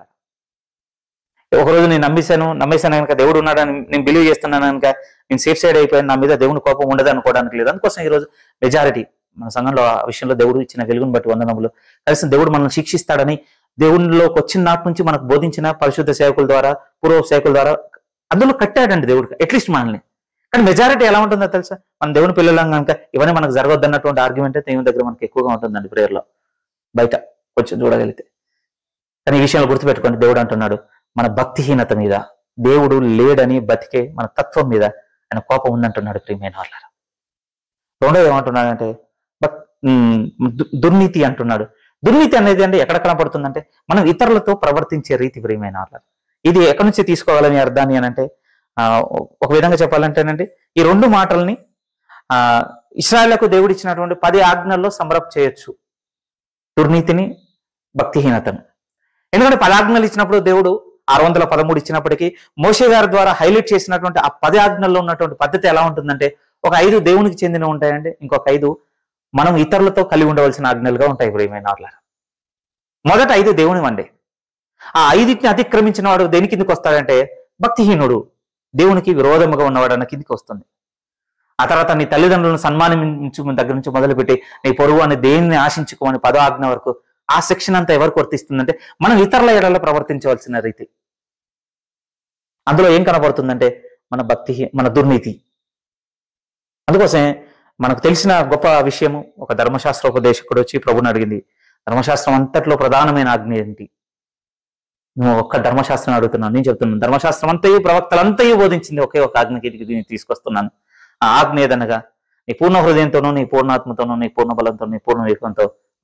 ఒకరోజు నేను నమ్మేశాను నమ్మేశాను కనుక దేవుడు ఉన్నాడని నేను బిలీవ్ చేస్తున్నాను కనుక నేను సేఫ్ సైడ్ అయిపోయాను నా మీద దేవుని కోపం ఉండదు అనుకోవడానికి లేదు అందుకోసం ఈరోజు మెజారిటీ మన సంఘంలో ఆ విషయంలో దేవుడు ఇచ్చిన వెలుగును బట్టి వందనములు కలిసి దేవుడు మనల్ని శిక్షిస్తాడని దేవునిలోకి వచ్చిన నాటి నుంచి మనకు బోధించిన పరిశుద్ధ సేవకుల ద్వారా పూర్వ సేవకుల ద్వారా అందులో కట్టాడండి దేవుడు అట్లీస్ట్ మనల్ని కానీ మెజారిటీ ఎలా ఉంటుందో తెలుసా మన దేవుని పిల్లలం కనుక ఇవన్నీ మనకు జరగొద్దన్నటువంటి ఆర్గ్యుమెంట్ దేవుని దగ్గర మనకి ఎక్కువగా ఉంటుందండి prayer లో బయట కొంచెం చూడగలిగితే కానీ ఈ విషయంలో గుర్తుపెట్టుకోండి దేవుడు అంటున్నాడు మన భక్తిహీనత మీద దేవుడు లేడని బతికే మన తత్వం మీద ఆయన కోపం ఉందంటున్నాడు ప్రియమైన వాళ్ళ రెండోది ఏమంటున్నాడంటే భక్- ఉమ్, దు- దుర్నీతి అంటున్నాడు దుర్నీతి అనేది అంటే ఎక్కడ కనపడుతుందంటే మనం ఇతరులతో ప్రవర్తించే రీతి ప్రియమైన వాళ్ళ ఇది ఎక్కడి నుంచి తీసుకోవాలని అర్థాన్ని అని అంటే ఆ, ఒక విధంగా చెప్పాలంటేనండి ఈ రెండు మాటల్ని ఆ ఇస్రాయలకు దేవుడు ఇచ్చినటువంటి పది ఆజ్ఞల్లో సంబరపు చేయొచ్చు దుర్నీతిని భక్తిహీనతను ఎందుకంటే పది ఆజ్ఞలు ఇచ్చినప్పుడు దేవుడు ఆరు వందల పదమూడు ఇచ్చినప్పటికీ మోషే గారి ద్వారా హైలైట్ చేసినటువంటి ఆ పది ఆజ్ఞల్లో ఉన్నటువంటి పద్ధతి ఎలా ఉంటుందంటే ఒక ఐదు దేవునికి చెందిన ఉంటాయండి ఇంకొక ఐదు మనం ఇతరులతో కలిగి ఉండవలసిన ఆజ్ఞలుగా ఉంటాయి ప్రియమైన వాళ్ళ మొదట ఐదు దేవుని వండే ఆ ఐదిటిని అతిక్రమించిన వాడు దేని కిందకి వస్తాడంటే భక్తిహీనుడు దేవునికి విరోధముగా ఉన్నవాడు అన్న కిందికి వస్తుంది ఆ తర్వాత నీ తల్లిదండ్రులను సన్మానించు దగ్గర నుంచి మొదలుపెట్టి నీ పొరుగు అని దేన్ని ఆశించుకోమని పదో ఆజ్ఞ వరకు ఆ సెక్షన్ అంతా ఎవరికి వర్తిస్తుందంటే మనం ఇతరుల ఎడల ప్రవర్తించవలసిన రీతి అందులో ఏం కనబడుతుందంటే మన భక్తి మన దుర్నీతి అందుకోసమే మనకు తెలిసిన గొప్ప విషయము ఒక ధర్మశాస్త్ర ఉపదేశకుడు వచ్చి ప్రభుని అడిగింది ధర్మశాస్త్రం అంతట్లో ప్రధానమైన ఆజ్ఞ ఏంటి నువ్వు ఒక్క ధర్మశాస్త్రం అడుగుతున్నాను నేను చెప్తున్నాను ధర్మశాస్త్రం అంతయు ప్రవక్తలంతయు బోధించింది ఒకే ఒక ఆజ్ఞకి దీన్ని తీసుకొస్తున్నాను ఆ ఆజ్ఞ ఏదనగా నీ పూర్ణ హృదయంతోనూ నీ పూర్ణాత్మతోనూ నీ పూర్ణ బలంతో నీ పూర్ణ వివేకంతో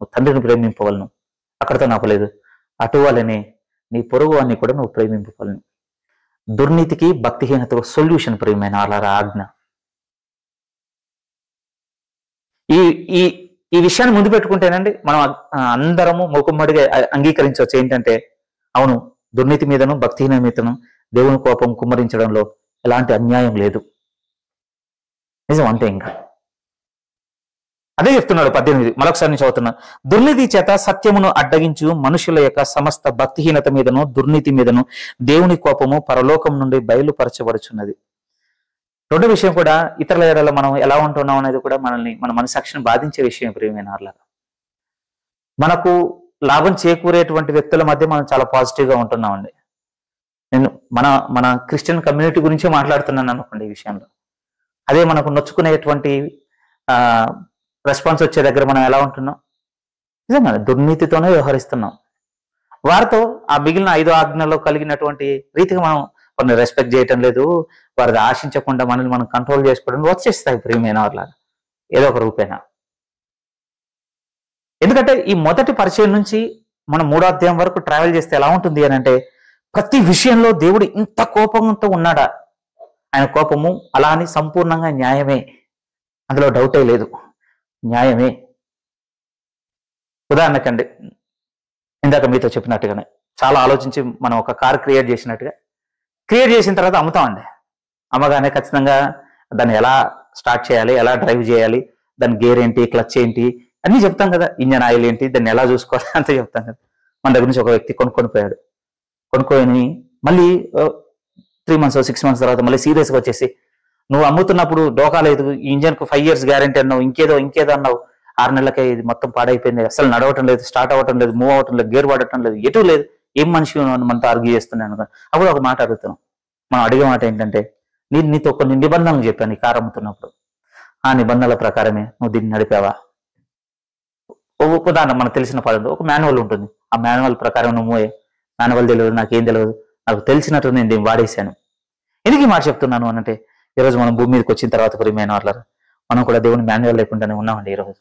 నువ్వు తండ్రిని ప్రేమింపవలను అక్కడితో నాపలేదు అటువలనే నీ పొరుగు వారిని కూడా నువ్వు ప్రేమింపవలను దుర్నీతికి భక్తిహీనతకు సొల్యూషన్ ప్రియమైన అలా ఆజ్ఞ ఈ ఈ ఈ విషయాన్ని ముందు పెట్టుకుంటేనండి మనం ఆ, అందరము మూకుమ్మడిగా అ- అంగీకరించవచ్చు ఏంటంటే అవును దుర్నీతి మీదను భక్తిహీన మీదను దేవుని కోపం కుమ్మరించడంలో ఎలాంటి అన్యాయం లేదు నిజం అంతే ఇంకా అదే చెప్తున్నాడు పద్దెనిమిది మరొకసారి నుంచి చదువుతున్నా దుర్నీతి చేత సత్యమును అడ్డగించు మనుషుల యొక్క సమస్త భక్తిహీనత మీదను దుర్నీతి మీదను దేవుని కోపము పరలోకం నుండి బయలుపరచబడుచున్నది రెండో విషయం కూడా ఇతరుల ఎడల మనం ఎలా ఉంటున్నాం అనేది కూడా మనల్ని మన మనసాక్షిని బాధించే విషయం ప్రియమైన వాళ్ళ మనకు లాభం చేకూరేటువంటి వ్యక్తుల మధ్య మనం చాలా పాజిటివ్ గా ఉంటున్నామండి నేను మన మన క్రిస్టియన్ కమ్యూనిటీ గురించే మాట్లాడుతున్నాను అనుకోండి ఈ విషయంలో అదే మనకు నొచ్చుకునేటువంటి ఆ రెస్పాన్స్ వచ్చే దగ్గర మనం ఎలా ఉంటున్నాం నిజంగా దుర్నీతితోనే వ్యవహరిస్తున్నాం వారితో ఆ మిగిలిన ఐదో ఆజ్ఞలో కలిగినటువంటి రీతిగా మనం కొన్ని రెస్పెక్ట్ చేయటం లేదు వారిది ఆశించకుండా మనల్ని మనం కంట్రోల్ చేసుకోవడం వచ్చేస్తాయి ప్రియమైన వాళ్ళగా ఏదో ఒక రూపేనా ఎందుకంటే ఈ మొదటి పరిచయం నుంచి మనం మూడో అధ్యాయం వరకు ట్రావెల్ చేస్తే ఎలా ఉంటుంది అని అంటే ప్రతి విషయంలో దేవుడు ఇంత కోపంతో ఉన్నాడా ఆయన కోపము అలా అని సంపూర్ణంగా న్యాయమే అందులో డౌటే లేదు న్యాయమే ఉదాహరణకండి ఇందాక మీతో చెప్పినట్టుగానే చాలా ఆలోచించి మనం ఒక కార్ క్రియేట్ చేసినట్టుగా క్రియేట్ చేసిన తర్వాత అమ్ముతామండి అమ్మగానే ఖచ్చితంగా దాన్ని ఎలా స్టార్ట్ చేయాలి ఎలా డ్రైవ్ చేయాలి దాని గేర్ ఏంటి క్లచ్ ఏంటి అన్ని చెప్తాం కదా ఇంజన్ ఆయిల్ ఏంటి దాన్ని ఎలా చూసుకోవాలి అంతా చెప్తాం కదా మన దగ్గర నుంచి ఒక వ్యక్తి కొనుక్కొని పోయాడు కొనుక్కొని మళ్ళీ త్రీ మంత్స్ సిక్స్ మంత్స్ తర్వాత మళ్ళీ సీరియస్గా వచ్చేసి నువ్వు అమ్ముతున్నప్పుడు డోకా లేదు ఈ ఇంజన్ కు ఫైవ్ ఇయర్స్ గ్యారంటీ అన్నావు ఇంకేదో ఇంకేదో అన్నావు ఆరు నెలలకే ఇది మొత్తం పాడైపోయింది అసలు నడవటం లేదు స్టార్ట్ అవ్వటం లేదు మూవ్ అవ్వటం లేదు గేర్ పడటం లేదు ఎటు లేదు ఏం మనిషి ఉన్నావు మనతో ఆర్గ్యూ చేస్తున్నాను అనుకో. అప్పుడు ఒక మాట అడుగుతున్నాం మనం అడిగే మాట ఏంటంటే నేను నీతో కొన్ని నిబంధనలు చెప్పాను ఈ కారు అమ్ముతున్నప్పుడు ఆ నిబంధనల ప్రకారమే నువ్వు దీన్ని నడిపావా ఒక ఉదాహరణ మనకు తెలిసిన పదం ఒక మాన్యువల్ ఉంటుంది ఆ మాన్యువల్ ప్రకారం నువ్వు మాన్యువల్ తెలియదు నాకేం తెలియదు నాకు తెలిసినట్టు నేను దీన్ని వాడేశాను ఎందుకు ఈ మాట చెప్తున్నాను అనంటే ఈరోజు మనం భూమి మీదకి వచ్చిన తర్వాత ప్రియమైన వాళ్ళ మనం కూడా దేవుని మాన్యువల్ లేకుండానే ఉన్నామండి ఈరోజు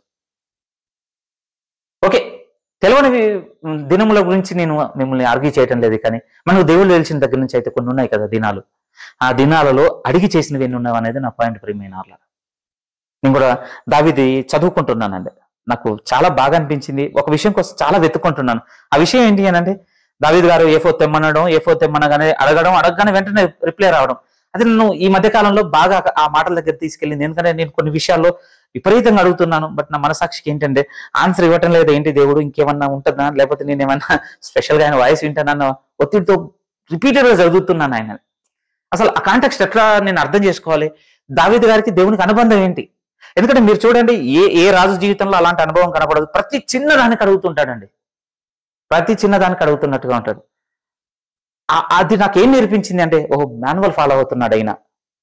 ఓకే తెలియని వి- దినముల గురించి నేను మిమ్మల్ని ఆర్గ్యూ చేయటం లేదు కానీ మనకు దేవుడు తెలిసిన దగ్గర నుంచి అయితే కొన్ని ఉన్నాయి కదా దినాలు ఆ దినాలలో అడిగి చేసినవి ఎన్ని ఉన్నావు అనేది నా పాయింట్ ప్రియమైన వాళ్ళ నేను కూడా దావిది చదువుకుంటున్నానండి నాకు చాలా బాగా అనిపించింది ఒక విషయం కోసం చాలా వెతుక్కుంటున్నాను ఆ విషయం ఏంటి అని అంటే దావీద్ గారు ఏ ఫోర్ తెమ్మనడం ఏ ఫోర్ తెమ్మనగానే అడగడం అడగగానే వెంటనే రిప్లై రావడం అది నన్ను ఈ మధ్య కాలంలో బాగా ఆ మాటల దగ్గర తీసుకెళ్ళింది ఎందుకంటే నేను కొన్ని విషయాల్లో విపరీతంగా అడుగుతున్నాను బట్ నా మనసాక్షికి ఏంటంటే ఆన్సర్ ఇవ్వటం లేదు ఏంటి దేవుడు ఇంకేమన్నా ఉంటుందా లేకపోతే నేను ఏమన్నా స్పెషల్ గా ఆయన వాయిస్ వింటానన్న ఒత్తిడితో రిపీటెడ్ గా చదువుతున్నాను ఆయన అసలు ఆ కాంటెక్స్ట్ ఎట్లా నేను అర్థం చేసుకోవాలి దావీద్ గారికి దేవునికి అనుబంధం ఏంటి ఎందుకంటే మీరు చూడండి ఏ ఏ రాజు జీవితంలో అలాంటి అనుభవం కనపడదు ప్రతి చిన్నదానికి అడుగుతుంటాడండి ప్రతి చిన్నదానికి అడుగుతున్నట్టుగా ఉంటాడు ఆ- అది నాకు ఏం నేర్పించింది అంటే ఓహో మాన్యువల్ ఫాలో అవుతున్నాడు అయినా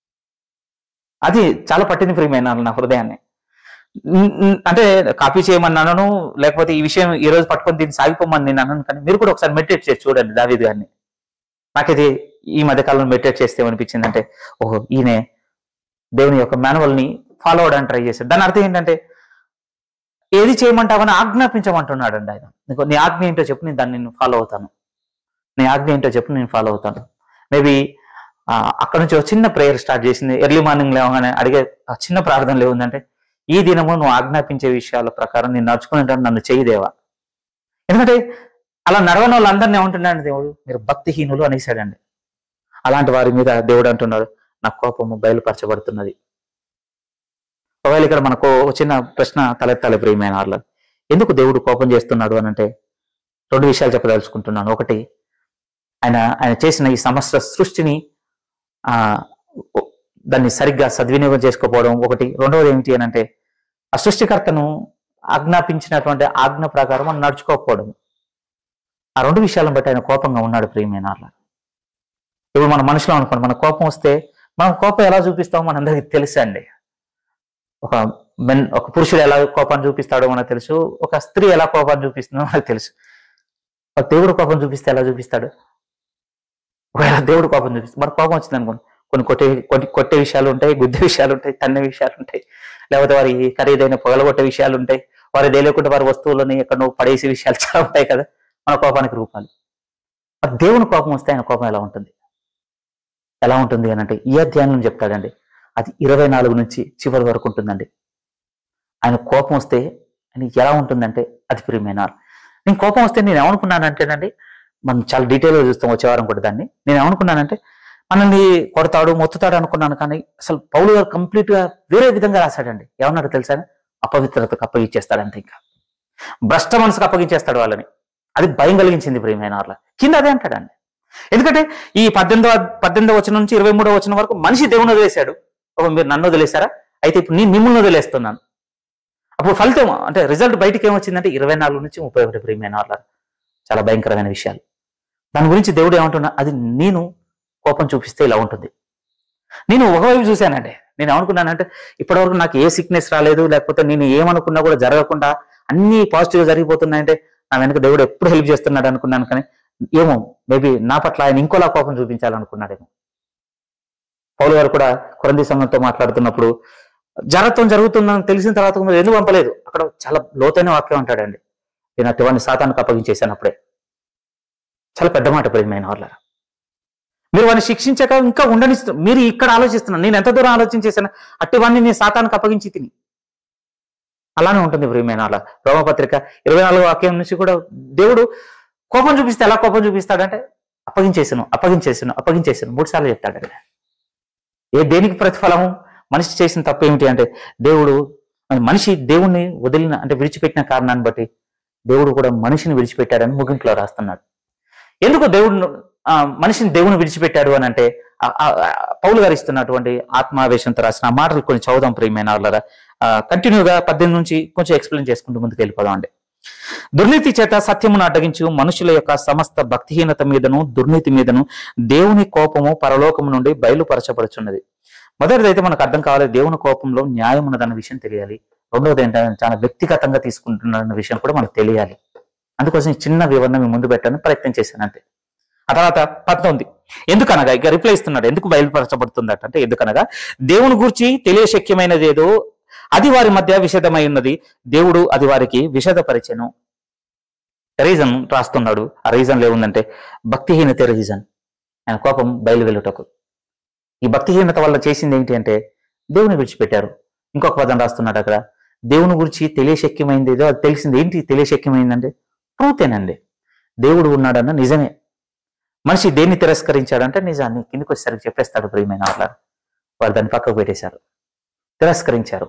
అది చాలా పట్టింది ప్రియమైన నా హృదయాన్ని ఉమ్, ఉమ్, అంటే కాపీ చేయమన్నాను లేకపోతే ఈ విషయం ఈ రోజు పట్టుకొని దీన్ని సాగిపోమని నేను అన్నాను కానీ మీరు కూడా ఒకసారి మెడిటేట్ చేసి చూడండి దావీద్ గారిని నాకైతే ఈ మధ్య కాలంలో మెడిటేట్ చేస్తే ఏమనిపించింది అంటే ఓహో ఈయనే దేవుని యొక్క మాన్యువల్ ని ఫాలో అవడానికి ట్రై చేశాడు దాని అర్థం ఏంటంటే ఏది చేయమంటావని ఆజ్ఞాపించమంటున్నాడు అండి ఆయన నీకు నీ ఆజ్ఞ ఏంటో చెప్పు నేను దాన్ని నేను ఫాలో అవుతాను నీ ఆజ్ఞ ఏంటో చెప్పు నేను ఫాలో అవుతాను మేబీ అక్కడ నుంచి ఒక చిన్న ప్రేయర్ స్టార్ట్ చేసింది ఎర్లీ మార్నింగ్ లేవగానే అడిగే ఆ చిన్న ప్రార్థనలు ఏముందంటే ఈ దినము నువ్వు ఆజ్ఞాపించే విషయాల ప్రకారం నేను నడుచుకునేటాను నన్ను చేయదేవా ఎందుకంటే అలా నడవని వాళ్ళందరినీ ఏమంటున్నాడు దేవుడు మీరు భక్తిహీనులు అనేసాడండి అలాంటి వారి మీద దేవుడు అంటున్నాడు నా కోపము బయలుపరచబడుతున్నది ఒకవేళ ఇక్కడ మనకు ఒక చిన్న ప్రశ్న తలెత్తాలి ప్రియమైన వాళ్ళ ఎందుకు దేవుడు కోపం చేస్తున్నాడు అని అంటే రెండు విషయాలు చెప్పదలుచుకుంటున్నాను ఒకటి ఆయన ఆయన చేసిన ఈ సమస్త సృష్టిని ఆ దాన్ని సరిగ్గా సద్వినియోగం చేసుకోకపోవడం ఒకటి రెండవది ఏమిటి అని అంటే ఆ సృష్టికర్తను ఆజ్ఞాపించినటువంటి ఆజ్ఞ ప్రకారం మనం నడుచుకోకపోవడం ఆ రెండు విషయాలను బట్టి ఆయన కోపంగా ఉన్నాడు ప్రియమైన వాళ్ళ ఇప్పుడు మన మనుషులు అనుకోండి మన కోపం వస్తే మనం కోపం ఎలా చూపిస్తామో మనందరికీ తెలుసు అండి ఒక మెన్ ఒక పురుషుడు ఎలా కోపాన్ని చూపిస్తాడో మనకు తెలుసు ఒక స్త్రీ ఎలా కోపాన్ని చూపిస్తుందో మనకు తెలుసు ఒక దేవుడు కోపం చూపిస్తే ఎలా చూపిస్తాడు ఒకవేళ దేవుడు కోపం చూపిస్తే మన కోపం వచ్చింది అనుకోండి కొన్ని కొట్టే కొన్ని కొట్టే విషయాలు ఉంటాయి గుద్దే విషయాలు ఉంటాయి తన్నే విషయాలు ఉంటాయి లేకపోతే వారి ఖరీదైన పొగలగొట్టే విషయాలు ఉంటాయి వారు తెలియకుండా వారి వస్తువులని ఎక్కడో పడేసే విషయాలు చాలా ఉంటాయి కదా మన కోపానికి రూపాలు మరి దేవుని కోపం వస్తే ఆయన కోపం ఎలా ఉంటుంది ఎలా ఉంటుంది అని అంటే ఈ అధ్యాయంలో చెప్తాడండి అది ఇరవై నాలుగు నుంచి చివరి వరకు ఉంటుందండి ఆయన కోపం వస్తే ఆయన ఎలా ఉంటుందంటే అది ప్రియమైన నేను కోపం వస్తే నేను ఏమనుకున్నానంటేనండి మనం చాలా డీటెయిల్గా చూస్తాం వచ్చే వారం కూడా దాన్ని నేను ఏమనుకున్నానంటే మనల్ని కొడతాడు మొత్తుతాడు అనుకున్నాను కానీ అసలు పౌలు గారు కంప్లీట్ గా వేరే విధంగా రాశాడండి ఏమన్నాడు తెలుసా అపవిత్రతకు అప్పగించేస్తాడు అంతే ఇంకా భ్రష్ట మనసుకు అప్పగించేస్తాడు వాళ్ళని అది భయం కలిగించింది ప్రియమైన వాళ్ళ కింద అదే అంటాడండి ఎందుకంటే ఈ పద్దెనిమిదవ పద్దెనిమిదవ వచనం నుంచి ఇరవై మూడవ వచనం వరకు మనిషి దేవుని వదిలేశాడు ఒక మీరు నన్ను వదిలేశారా అయితే ఇప్పుడు నేను మిమ్మల్ని వదిలేస్తున్నాను అప్పుడు ఫలితం అంటే రిజల్ట్ బయటికి ఏమొచ్చిందంటే ఇరవై నాలుగు నుంచి ముప్పై ఒకటి ప్రియమైన వాళ్ళ చాలా భయంకరమైన విషయాలు దాని గురించి దేవుడు ఏమంటున్నా అది నేను కోపం చూపిస్తే ఇలా ఉంటుంది నేను ఒకవైపు చూశానండి నేను ఏమనుకున్నానంటే ఇప్పటివరకు నాకు ఏ సిక్నెస్ రాలేదు లేకపోతే నేను ఏమనుకున్నా కూడా జరగకుండా అన్ని పాజిటివ్ జరిగిపోతున్నాయంటే నా వెనక దేవుడు ఎప్పుడు హెల్ప్ చేస్తున్నాడు అనుకున్నాను కానీ ఏమో మేబీ నా పట్ల ఆయన ఇంకోలా కోపం చూపించాలనుకున్నాడేమో పౌలు గారు కూడా కొరంది సంఘంతో మాట్లాడుతున్నప్పుడు జరగతం జరుగుతుందని తెలిసిన తర్వాత మీరు ఎందుకు పంపలేదు అక్కడ చాలా లోతైన వాక్యం అంటాడండి నేను అటువంటి సాతానికి అప్పగించేశాను అప్పుడే చాలా పెద్ద మాట ప్రియమైన వాళ్ళ మీరు వాడిని శిక్షించక ఇంకా ఉండనిస్తు మీరు ఇక్కడ ఆలోచిస్తున్నారు నేను ఎంత దూరం ఆలోచించేసాను అట్టివన్నీ నేను సాతానికి అప్పగించి తిని అలానే ఉంటుంది ప్రియమైన వాళ్ళ రోమపత్రిక ఇరవై నాలుగు వాక్యం నుంచి కూడా దేవుడు కోపం చూపిస్తే ఎలా కోపం చూపిస్తాడంటే అప్పగించేసాను అప్పగించేసాను అప్పగించేసాను మూడు సార్లు చెప్తాడండి ఏ దేనికి ప్రతిఫలము మనిషి చేసిన తప్పు ఏమిటి అంటే దేవుడు మనిషి దేవుణ్ణి వదిలిన అంటే విడిచిపెట్టిన కారణాన్ని బట్టి దేవుడు కూడా మనిషిని విడిచిపెట్టాడని ముగింపులో రాస్తున్నాడు ఎందుకు దేవుడు ఆ, మనిషిని దేవుని విడిచిపెట్టాడు అని అంటే ఆ- ఆ- ఆ పౌలు గారు ఇస్తున్నటువంటి ఆత్మావేశంతో రాసిన ఆ మాటలు కొన్ని చదువుదాం ప్రియమైన వాళ్ళరా కంటిన్యూగా పద్దెనిమిది నుంచి కొంచెం ఎక్స్ప్లెయిన్ చేసుకుంటూ ముందుకు వెళ్ళిపోదాం అండి దుర్నీతి చేత సత్యమును అడ్డగించు మనుషుల యొక్క సమస్త భక్తిహీనత మీదను దుర్నీతి మీదను దేవుని కోపము పరలోకము నుండి బయలుపరచబడుచున్నది మొదటిదైతే మనకు అర్థం కావాలి దేవుని కోపంలో న్యాయం ఉన్నదన్న విషయం తెలియాలి రెండవది ఏంటంటే చాలా వ్యక్తిగతంగా తీసుకుంటున్నారన్న విషయం కూడా మనకు తెలియాలి అందుకోసం ఈ చిన్న వివరణ మీ ముందు పెట్టడానికి ప్రయత్నం చేశాను అంతే ఆ తర్వాత పంతొమ్మిది ఎందుకనగా ఇక రిప్లై ఇస్తున్నాడు ఎందుకు బయలుపరచబడుతుందట అంటే ఎందుకనగా దేవుని గురించి తెలియశక్యమైనది ఏదో అది వారి మధ్య విషదమై ఉన్నది దేవుడు అది వారికి విషదపరిచెను రీజన్ రాస్తున్నాడు ఆ రీజన్ ఏముందంటే భక్తిహీనత రీజన్ ఆయన కోపం బయలు వెళ్ళుటకు ఈ భక్తిహీనత వల్ల చేసింది ఏంటి అంటే దేవుని విడిచిపెట్టారు ఇంకొక పదం రాస్తున్నాడు అక్కడ దేవుని గురించి తెలియశక్యమైంది ఏదో అది తెలిసింది ఏంటి తెలియశక్యమైందంటే ట్రూతేనండి దేవుడు ఉన్నాడన్న నిజమే మనిషి దేన్ని తిరస్కరించాడంటే నిజాన్ని కిందికి వచ్చేసరికి చెప్పేస్తాడు ప్రియమైన వాళ్ళ వాళ్ళు దాన్ని పక్కకు పెట్టేశారు తిరస్కరించారు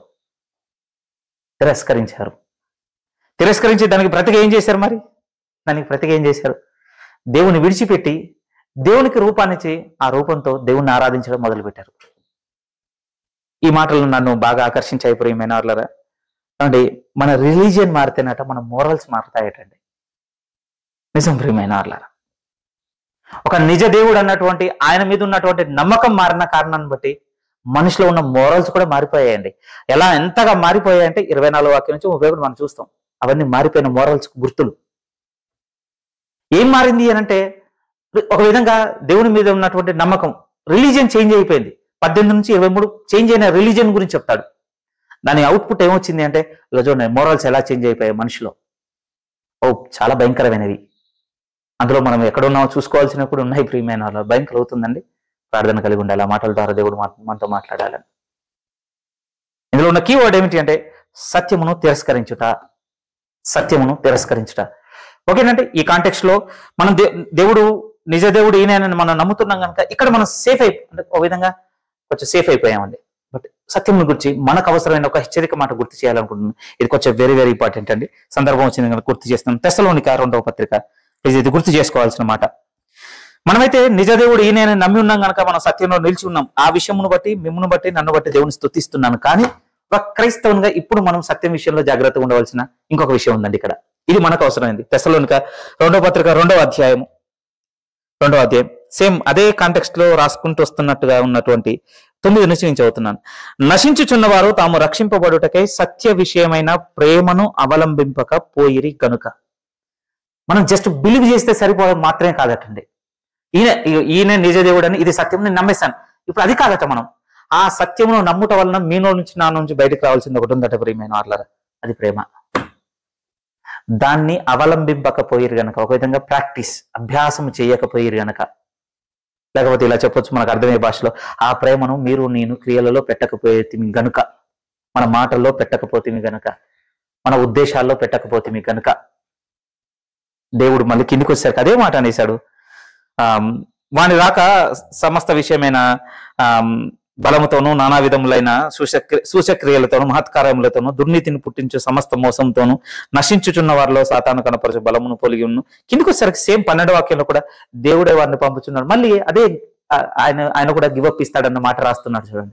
తిరస్కరించారు తిరస్కరించి దానికి ప్రతిగా ఏం చేశారు మరి దానికి ప్రతిగా ఏం చేశారు దేవుని విడిచిపెట్టి దేవునికి రూపాన్నిచ్చి ఆ రూపంతో దేవుణ్ణి ఆరాధించడం మొదలుపెట్టారు ఈ మాటలు నన్ను బాగా ఆకర్షించాయి ప్రియమైన వాళ్ళరా అంటే మన రిలీజియన్ మారితేనట మన మోరల్స్ మారుతాయటండి నిజం ప్రియమైన వాళ్ళరా ఒక నిజ దేవుడు అన్నటువంటి ఆయన మీద ఉన్నటువంటి నమ్మకం మారిన కారణాన్ని బట్టి మనిషిలో ఉన్న మోరల్స్ కూడా మారిపోయాయండి ఎలా ఎంతగా మారిపోయాయంటే ఇరవై నాలుగు వాక్యం నుంచి ముప్పై ఒకటి మనం చూస్తాం అవన్నీ మారిపోయిన మోరల్స్ గుర్తులు ఏం మారింది అని అంటే ఒక విధంగా దేవుని మీద ఉన్నటువంటి నమ్మకం రిలీజియన్ చేంజ్ అయిపోయింది పద్దెనిమిది నుంచి ఇరవై మూడు చేంజ్ అయిన రిలీజియన్ గురించి చెప్తాడు దాని అవుట్పుట్ ఏమొచ్చింది అంటే ఇలా చూడండి మోరల్స్ ఎలా చేంజ్ అయిపోయాయి మనిషిలో ఓ చాలా భయంకరమైనవి అందులో మనం ఎక్కడున్నామో చూసుకోవాల్సినవి కూడా ఉన్నాయి ప్రియమైన వాళ్ళు భయం కలుగుతుందండి ప్రార్థన కలిగి ఉండాలి ఆ మాటల ద్వారా దేవుడు మా- మనతో మాట్లాడాలని ఇందులో ఉన్న కీవర్డ్ ఏమిటి అంటే సత్యమును తిరస్కరించుట సత్యమును తిరస్కరించుట ఓకేనంటే ఈ కాంటెక్స్ట్ లో మనం దే- దేవుడు నిజ దేవుడు ఈయన మనం నమ్ముతున్నాం కనుక ఇక్కడ మనం సేఫ్ అయి అంటే ఒక విధంగా కొంచెం సేఫ్ అయిపోయామండి బట్ సత్యం గురించి మనకు అవసరమైన ఒక హెచ్చరిక మాట గుర్తు చేయాలనుకుంటున్నాను ఇది కొంచెం వెరీ వెరీ ఇంపార్టెంట్ అండి సందర్భం వచ్చింది కనుక గుర్తు చేస్తున్నాం తెసలోనిక రెండవ పత్రిక ఇది ఇది గుర్తు చేసుకోవాల్సిన మాట మనమైతే నిజ దేవుడు ఈయన నమ్మి ఉన్నాం కనుక మనం సత్యంలో నిలిచి ఉన్నాం ఆ విషయమును బట్టి మిమ్మల్ని బట్టి నన్ను బట్టి దేవుని స్తుతిస్తున్నాను కానీ ఒక క్రైస్తవునిగా ఇప్పుడు మనం సత్యం విషయంలో జాగ్రత్తగా ఉండవలసిన ఇంకొక విషయం ఉందండి ఇక్కడ ఇది మనకు అవసరమైంది తెసలోనిక రెండవ పత్రిక రెండవ అధ్యాయము రెండవ అధ్యాయం సేమ్ అదే కాంటెక్స్ట్ లో రాసుకుంటూ వస్తున్నట్టుగా ఉన్నటువంటి తొమ్మిది నుంచి నేను చదువుతున్నాను నశించుచున్నవారు తాము రక్షింపబడుటకై సత్య విషయమైన ప్రేమను అవలంబింపక పోయిరి గనుక మనం జస్ట్ బిలీవ్ చేస్తే సరిపోవడం మాత్రమే కాదటండి ఈయన ఈ- ఈయన నిజ దేవుడు అని ఇది సత్యం నేను నమ్మేశాను ఇప్పుడు అది కాదట మనం ఆ సత్యమును నమ్ముట వలన మీలో నుంచి నా నుంచి బయటకు రావాల్సింది ఒకటి ఉందట ప్రియమైన వాళ్ళరా అది ప్రేమ దాన్ని అవలంబింపకపోయిరు గనక ఒక విధంగా ప్రాక్టీస్ అభ్యాసం చేయకపోయిరు గనక లేకపోతే ఇలా చెప్పొచ్చు మనకు అర్థమయ్యే భాషలో ఆ ప్రేమను మీరు నేను క్రియలలో పెట్టకపోతే గనుక మన మాటల్లో పెట్టకపోతే గనక మన ఉద్దేశాల్లో పెట్టకపోతే గనుక దేవుడు మళ్ళీ కిందికి వచ్చారు అదే మాట అనేశాడు ఆమ్, వాని రాక సమస్త విషయమైన ఆమ్, బలముతోనూ నానా విధములైన సూచక్రి సూచక్రియలతోనూ మహత్కార్యములతోనూ దుర్నీతిని పుట్టించు సమస్త మోసంతోనూ నశించుచున్న వారిలో సాతాను కనపరచు బలమును పొలిగి ఉన్ను కిందికి వచ్చేసరికి సేమ్ పన్నెండు వాక్యంలో కూడా దేవుడే వారిని పంపుచున్నాడు మళ్ళీ అదే ఆ- ఆయన ఆయన కూడా గివప్ ఇస్తాడన్న మాట రాస్తున్నాడు చూడండి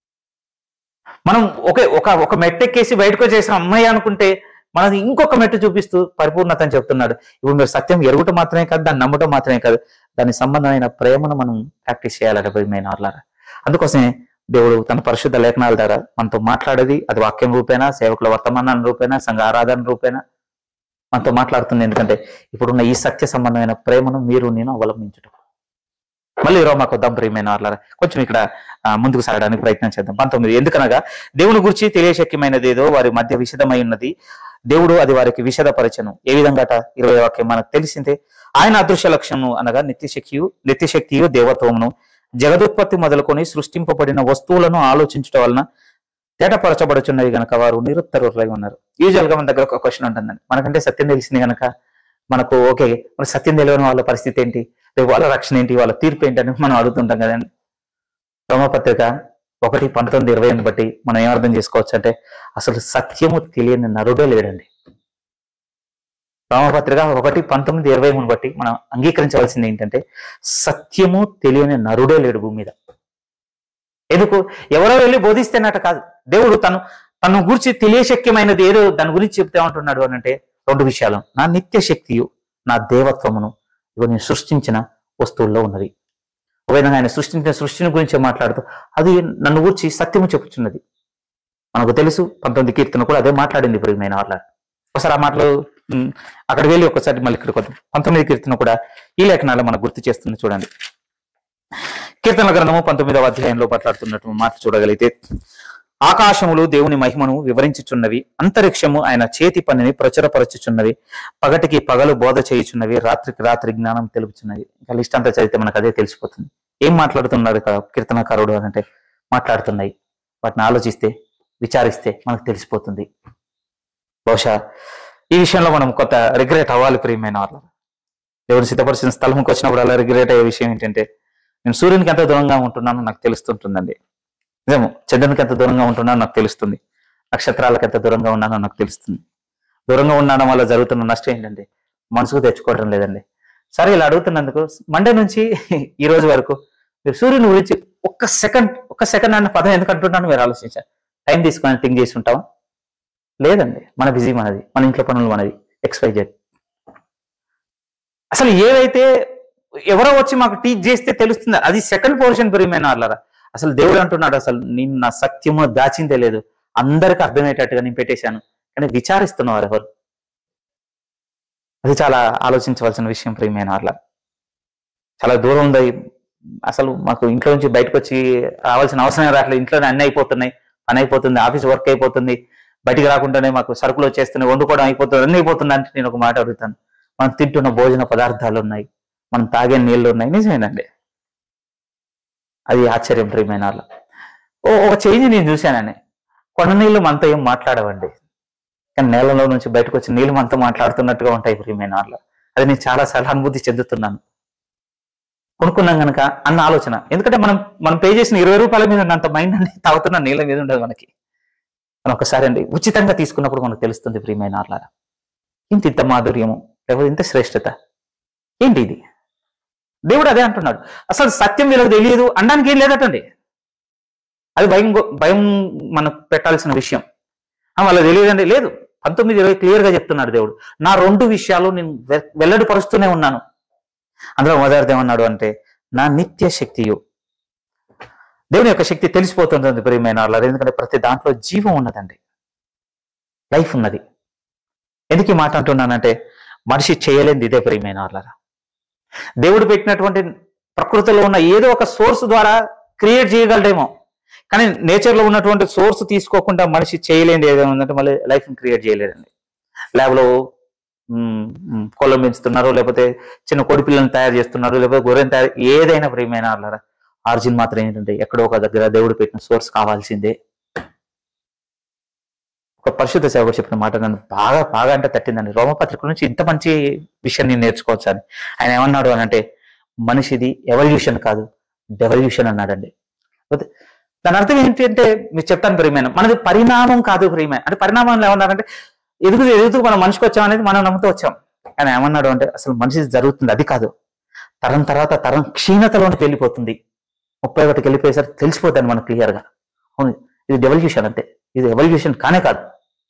మనం ఒకే ఒక ఒక మెట్టెక్కేసి బయటకు వచ్చేసిన అమ్మాయి అనుకుంటే మనది ఇంకొక మెట్టు చూపిస్తూ పరిపూర్ణత అని చెప్తున్నాడు ఇప్పుడు మీరు సత్యం ఎరుగుట మాత్రమే కాదు దాన్ని నమ్మటం మాత్రమే కాదు దానికి సంబంధమైన ప్రేమను మనం ప్రాక్టీస్ చేయాలట ప్రియమైన వాళ్ళారా అందుకోసమే దేవుడు తన పరిశుద్ధ లేఖనాల ద్వారా మనతో మాట్లాడేది అది వాక్యం రూపేనా సేవకుల వర్తమానం రూపేనా సంఘ ఆరాధన రూపేనా మనతో మాట్లాడుతుంది ఎందుకంటే ఇప్పుడున్న ఈ సత్య సంబంధమైన ప్రేమను మీరు నేను అవలంబించటం మళ్ళీ రోమాకు వద్దాం ప్రియమైన వాళ్ళారా కొంచెం ఇక్కడ ఆ, ముందుకు సాగడానికి ప్రయత్నం చేద్దాం పంతొమ్మిది ఎందుకనగా దేవుని గురించి తెలియశక్యమైనది ఏదో వారి మధ్య విషదమై ఉన్నది దేవుడు అది వారికి విషదపరచను ఏ విధంగా అట? ఇరవై వాక్యం మనకు తెలిసిందే ఆయన అదృశ్య లక్ష్యము అనగా నిత్యశక్తియు నిత్యశక్తియు దేవత్వమును జగదుత్పత్తి మొదలుకొని సృష్టింపబడిన వస్తువులను ఆలోచించడం వలన తేటపరచబడుచున్నవి గనక వారు నిరుత్తరులై ఉన్నారు యూజువల్ గా మన దగ్గర ఒక క్వశ్చన్ ఉంటుందండి మనకంటే సత్యం తెలిసింది గనక మనకు ఓకే మరి సత్యం తెలియని వాళ్ళ పరిస్థితి ఏంటి రేపు వాళ్ళ రక్షణ ఏంటి వాళ్ళ తీర్పు ఏంటి అని మనం అడుగుతుంటాం కదండి రోమపత్రిక ఒకటి పంతొమ్మిది ఇరవై బట్టి మనం ఏమర్థం చేసుకోవచ్చు అంటే అసలు సత్యము తెలియని నరుడే లేడండి రామపత్రిక ఒకటి పంతొమ్మిది ఇరవై మూడు బట్టి మనం అంగీకరించవలసింది ఏంటంటే సత్యము తెలియని నరుడే లేడు భూమి మీద ఎందుకు ఎవరో వెళ్ళి బోధిస్తేనట కాదు దేవుడు తను తను గురించి తెలియశక్యమైనది ఏదో దాని గురించి చెప్తే ఉంటున్నాడు అని అంటే రెండు విషయాలు నా నిత్య శక్తియు నా దేవత్వమును ఇవి నేను సృష్టించిన వస్తువుల్లో ఉన్నది ఒక విధంగా ఆయన సృష్టించిన సృష్టిని గురించి మాట్లాడుతూ అది నన్ను గురించి సత్యము చెప్పుచున్నది మనకు తెలుసు పంతొమ్మిది కీర్తన కూడా అదే మాట్లాడింది ప్రియమైన వాళ్ళ ఒకసారి ఆ మాటలు ఉమ్, అక్కడికి వెళ్ళి ఒకసారి మళ్ళీ ఇక్కడికి వద్దాం పంతొమ్మిది కీర్తన కూడా ఈ లేఖనాలు మనకు గుర్తు చేస్తుంది చూడండి కీర్తన గ్రంథము పంతొమ్మిదవ అధ్యాయంలో మాట్లాడుతున్నట్టు మాట చూడగలిగితే ఆకాశములు దేవుని మహిమను వివరించుచున్నవి అంతరిక్షము ఆయన చేతి పనిని ప్రచురపరచుచున్నవి పగటికి పగలు బోధ చేయుచున్నవి రాత్రికి రాత్రి జ్ఞానం తెలుపుచున్నవి ఇంకా లిస్ట్ అంతా చదివితే మనకు అదే తెలిసిపోతుంది ఏం మాట్లాడుతున్నాడు ఇక్కడ కీర్తనకారుడు అని అంటే మాట్లాడుతున్నాయి వాటిని ఆలోచిస్తే విచారిస్తే మనకు తెలిసిపోతుంది బహుశా ఈ విషయంలో మనం కొత్త రిగ్రెట్ అవ్వాలి ప్రియమైన వాళ్ళు దేవుడు సిద్ధపరిచిన స్థలంకి వచ్చినప్పుడు అలా రిగ్రెట్ అయ్యే విషయం ఏంటంటే నేను సూర్యునికి ఎంత దూరంగా ఉంటున్నానో నాకు తెలుస్తుంటుందండి నిజము చంద్రునికి ఎంత దూరంగా ఉంటున్నానో నాకు తెలుస్తుంది నక్షత్రాలకు ఎంత దూరంగా ఉన్నానో నాకు తెలుస్తుంది దూరంగా ఉండడం వల్ల జరుగుతున్న నష్టం ఏంటంటే మనసుకు తెచ్చుకోవడం లేదండి సరే ఇలా అడుగుతున్నందుకు మండే నుంచి ఈ రోజు వరకు మీరు సూర్యుని గురించి ఒక్క సెకండ్ ఒక్క సెకండ్ అన్న పదం ఎందుకు అంటున్నాను మీరు ఆలోచించారు టైం తీసుకొని థింక్ చేసి ఉంటాం లేదండి మన బిజీ మనది మన ఇంట్లో పనులు మనది ఎక్స్పైజెడ్ అసలు ఏవైతే ఎవరో వచ్చి మాకు టీచ్ చేస్తే తెలుస్తుంది అది సెకండ్ పోర్షన్ ప్రియమైన వాళ్ళరా అసలు దేవుడు అంటున్నాడు అసలు నేను నా సత్యము దాచిందే లేదు అందరికి అర్థమయ్యేటట్టుగా నేను పెట్టేశాను కానీ విచారిస్తున్నవారు ఎవరు అది చాలా ఆలోచించవలసిన విషయం ప్రియమైన వాళ్ళ చాలా దూరం ఉంది అసలు మాకు ఇంట్లో నుంచి బయటకు వచ్చి రావాల్సిన అవసరం రావట్లేదు ఇంట్లోనే అన్ని అయిపోతున్నాయి పని అయిపోతుంది ఆఫీస్ వర్క్ అయిపోతుంది బయటికి రాకుండానే మాకు సరుకులు వచ్చేస్తున్నాయి వండుకోవడం అయిపోతుంది అన్ని అయిపోతుంది అంటే నేను ఒక మాట అడుగుతాను మనం తింటున్న భోజన పదార్థాలు ఉన్నాయి మనం తాగే నీళ్లు ఉన్నాయి నిజమేనండి అది ఆశ్చర్యం ప్రియమైన వాళ్ళ ఓ ఒక చేంజ్ నేను చూశానని కొండ నీళ్లు మనతో ఏం మాట్లాడవండి కానీ నేలలో నుంచి బయటకు వచ్చి నీళ్లు మనతో మాట్లాడుతున్నట్టుగా ఉంటాయి ప్రియమైన వాళ్ళ అది నేను చాలా సార్లు అనుభూతి చెందుతున్నాను కొనుక్కున్నాం కనుక అన్న ఆలోచన ఎందుకంటే మనం మనం పే చేసిన ఇరవై రూపాయల మీద ఉన్నంత మైండ్ అండి తాగుతున్న నీళ్ళ మీద ఉండదు మనకి మనం ఒకసారి అండి ఉచితంగా తీసుకున్నప్పుడు మనకు తెలుస్తుంది ప్రియమైన వాళ్ళారా ఇంత ఇంత మాధుర్యము లేకపోతే ఇంత శ్రేష్టత ఏంటి ఇది దేవుడు అదే అంటున్నాడు అసలు సత్యం వీళ్ళకి తెలియదు అనడానికి ఏం లేదటండి అది భయం గో- భయం మనకు పెట్టాల్సిన విషయం ఆ, వాళ్ళకి తెలియదండి లేదు పంతొమ్మిది ఇరవై క్లియర్ గా చెప్తున్నాడు దేవుడు నా రెండు విషయాలు నేను వె- వెల్లడిపరుస్తూనే ఉన్నాను అందులో మొదటిది ఏమన్నాడు అంటే నా నిత్య శక్తియు దేవుని యొక్క శక్తి తెలిసిపోతుంది ప్రియమైన వాళ్ళ ఎందుకంటే ప్రతి దాంట్లో జీవం ఉన్నదండి లైఫ్ ఉన్నది ఎందుకు ఈ మాట అంటున్నానంటే మనిషి చేయలేనిది ఇదే ప్రియమైన వాళ్ళరా దేవుడు పెట్టినటువంటి ప్రకృతిలో ఉన్న ఏదో ఒక సోర్స్ ద్వారా క్రియేట్ చేయగలడేమో కానీ నేచర్ లో ఉన్నటువంటి సోర్స్ తీసుకోకుండా మనిషి చేయలేనిది ఏదైనా ఉందంటే మళ్ళీ లైఫ్ క్రియేట్ చేయలేదండి ల్యాబ్ లో ఉమ్, ఉమ్, కోళ్ళను పెంచుతున్నారు లేకపోతే చిన్న కోడి పిల్లల్ని తయారు చేస్తున్నారు లేకపోతే గొర్రెని తయారు ఏదైనా ప్రియమైన వాళ్ళరా ఆరిజిన్ మాత్రం ఏంటంటే ఎక్కడో ఒక దగ్గర దేవుడు పెట్టిన సోర్స్ కావాల్సిందే ఒక పరిశుద్ధ సేవకుడు చెప్పిన మాట నన్ను బాగా బాగా అంటే తట్టిందండి రోమపత్రిక నుంచి ఇంత మంచి విషయం నేను నేర్చుకోవచ్చు అని ఆయన ఏమన్నాడు అని అంటే మనిషిది ఎవల్యూషన్ కాదు డెవల్యూషన్ అన్నాడండి అయితే దాని అర్థం ఏంటి అంటే మీరు చెప్తాను ప్రియమైన మనది పరిణామం కాదు ప్రియమైన అంటే పరిణామంలో ఏమన్నారంటే ఎదుగు ఎదుగుతూ మనం మనిషికి వచ్చాం అనేది మనం నమ్ముతూ వచ్చాం కానీ ఏమన్నాడు అంటే అసలు మనిషి జరుగుతుంది అది కాదు తరం తర్వాత తరం క్షీణతలోనికి వెళ్ళిపోతుంది ముప్పై ఒకటికి వెళ్ళిపోయేసరికి తెలిసిపోతుంది మనకు క్లియర్ గా అవును ఇది డెవల్యూషన్ అంతే ఇది ఎవల్యూషన్ కానే కాదు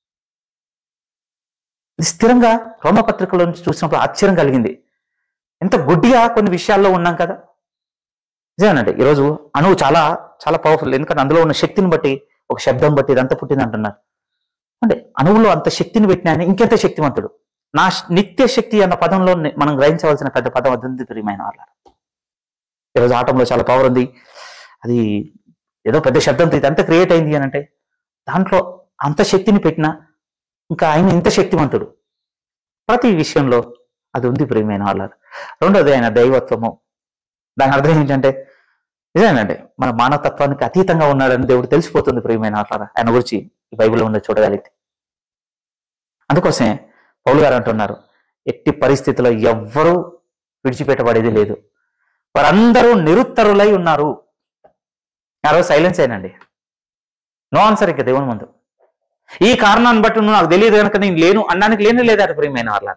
ఇది స్థిరంగా రోమపత్రికలో నుంచి చూసినప్పుడు ఆశ్చర్యం కలిగింది ఎంత గుడ్డిగా కొన్ని విషయాల్లో ఉన్నాం కదా నిజమేనండి ఈరోజు అణువు చాలా చాలా పవర్ఫుల్ ఎందుకంటే అందులో ఉన్న శక్తిని బట్టి ఒక శబ్దం బట్టి ఇదంతా పుట్టింది అంటున్నారు అంటే అణువులో అంత శక్తిని పెట్టిన ఆయన ఇంకెంత శక్తివంతుడు నా శ- నిత్య శక్తి అన్న పదంలో ని- మనం గ్రహించవలసిన పెద్ద పదం అది ఉంది ప్రియమైన వాళ్ళ ఈరోజు ఆటంలో చాలా పవర్ ఉంది అది ఏదో పెద్ద శబ్దంతో ఇదంతా క్రియేట్ అయింది అని అంటే దాంట్లో అంత శక్తిని పెట్టిన ఇంకా ఆయన ఇంత శక్తివంతుడు ప్రతి విషయంలో అది ఉంది ప్రియమైన వాళ్ళ రెండోది ఆయన దైవత్వము దాని అర్థం ఏంటంటే నిజమేనండి మన మానవతత్వానికి అతీతంగా ఉన్నాడని దేవుడు తెలిసిపోతుంది ప్రియమైన వాళ్ళ ఆయన గురించి ఈ బైబిల్లో ఉన్న చూడగలిగితే అందుకోసమే పౌలు గారు అంటున్నారు ఎట్టి పరిస్థితిలో ఎవ్వరూ విడిచిపెట్టబడేది లేదు వారందరూ నిరుత్తరులై ఉన్నారు ఆ రోజు సైలెన్స్ అయినండి నో ఆన్సర్ ఇక దేవుని ముందు ఈ కారణాన్ని బట్టి నువ్వు నాకు తెలియదు కనుక నేను లేను అన్నానికి లేని లేదా ప్రియమైన వాళ్ళ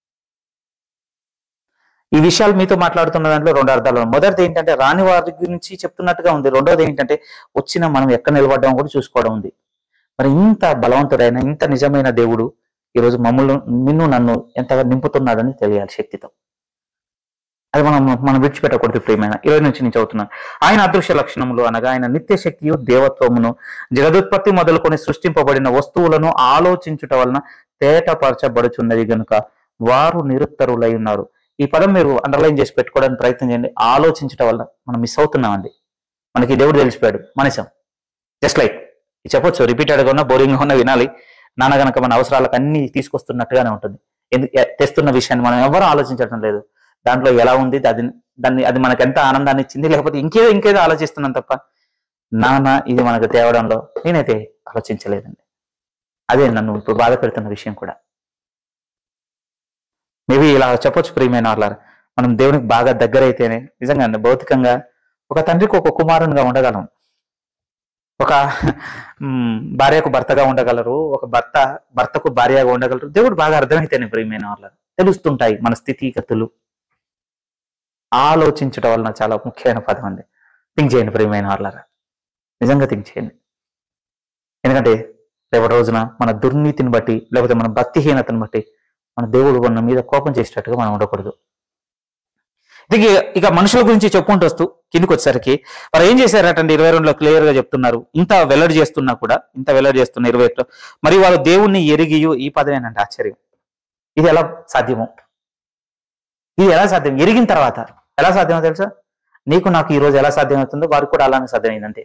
ఈ విషయాలు మీతో మాట్లాడుతున్న దాంట్లో రెండు అర్థాలు ఉన్నాయి. మొదటిది ఏంటంటే రాని వారి గురించి చెప్తున్నట్టుగా ఉంది రెండోది ఏంటంటే వచ్చిన మనం ఎక్కడ నిలబడ్డాం కూడా చూసుకోవడం ఉంది మరి ఇంత బలవంతుడైన ఇంత నిజమైన దేవుడు ఈరోజు మమ్మల్ని నిన్ను నన్ను ఎంతగా నింపుతున్నాడని తెలియాలి శక్తితో అది మనం మనం విడిచిపెట్టకూడదు ప్రియమైన ఇరవై నుంచి నేను చదువుతున్నాను ఆయన అదృశ్య లక్షణములు అనగా ఆయన నిత్య శక్తియు దేవత్వమును జగదుత్పత్తి మొదలుకొని సృష్టింపబడిన వస్తువులను ఆలోచించుట వలన తేటపరచబడుచున్నది గనుక వారు నిరుత్తరులై ఉన్నారు ఈ పదం మీరు అండర్లైన్ చేసి పెట్టుకోవడానికి ప్రయత్నం చేయండి ఆలోచించడం వల్ల మనం మిస్ అవుతున్నామండి మనకి దేవుడు తెలిసిపోయాడు మనిషం జస్ట్ లైక్ చెప్పొచ్చు రిపీటెడ్ గా ఉన్న బోరింగ్ గా ఉన్న వినాలి నాన్న గనక మన అవసరాలకు అన్ని తీసుకొస్తున్నట్టుగానే ఉంటుంది ఎందుకు ఎ- తెస్తున్న విషయాన్ని మనం ఎవరు ఆలోచించడం లేదు దాంట్లో ఎలా ఉంది అది దాన్ని అది మనకు ఎంత ఆనందాన్ని ఇచ్చింది లేకపోతే ఇంకేదో ఇంకేదో ఆలోచిస్తున్నాం తప్ప నాన్న ఇది మనకు తేవడంలో నేనైతే ఆలోచించలేదండి అదే నన్ను ఇప్పుడు బాధ పెడుతున్న విషయం కూడా మేబీ ఇలా చెప్పొచ్చు ప్రియమైన వాళ్ళ మనం దేవునికి బాగా దగ్గర అయితేనే నిజంగా అండి, భౌతికంగా ఒక తండ్రికి ఒక కుమారునిగా ఉండగలం ఒక మ్, భార్యకు భర్తగా ఉండగలరు ఒక భర్త భర్తకు భార్యగా ఉండగలరు దేవుడు బాగా అర్థమైతేనే ప్రియమైన వాళ్ళ తెలుస్తుంటాయి మన స్థితిగతులు ఆలోచించడం వలన చాలా ముఖ్యమైన పదం అండి థింక్ చేయండి ప్రియమైన వాళ్ళారా నిజంగా థింక్ చేయండి ఎందుకంటే రేపటి రోజున మన దుర్నీతిని బట్టి లేకపోతే మన భక్తిహీనతను బట్టి మన దేవుడు మన మీద కోపం చేసేటట్టుగా మనం ఉండకూడదు ఇక ఇక మనుషుల గురించి చెప్పుకుంటూ వస్తూ కిందికి వచ్చేసరికి వారు ఏం చేశారటండి ఇరవై రెండులో క్లియర్ గా చెప్తున్నారు ఇంత వెల్లడి చేస్తున్నా కూడా ఇంత వెల్లడి చేస్తున్న ఇరవై ఒకటిలో మరి వారు దేవుణ్ణి ఎరిగియు ఈ పదమేనంటే ఆశ్చర్యం ఇది ఎలా సాధ్యము ఇది ఎలా సాధ్యం ఎరిగిన తర్వాత ఎలా సాధ్యమో తెలుసా నీకు నాకు ఈ రోజు ఎలా సాధ్యమవుతుందో వారికి కూడా అలానే సాధ్యమైంది అంతే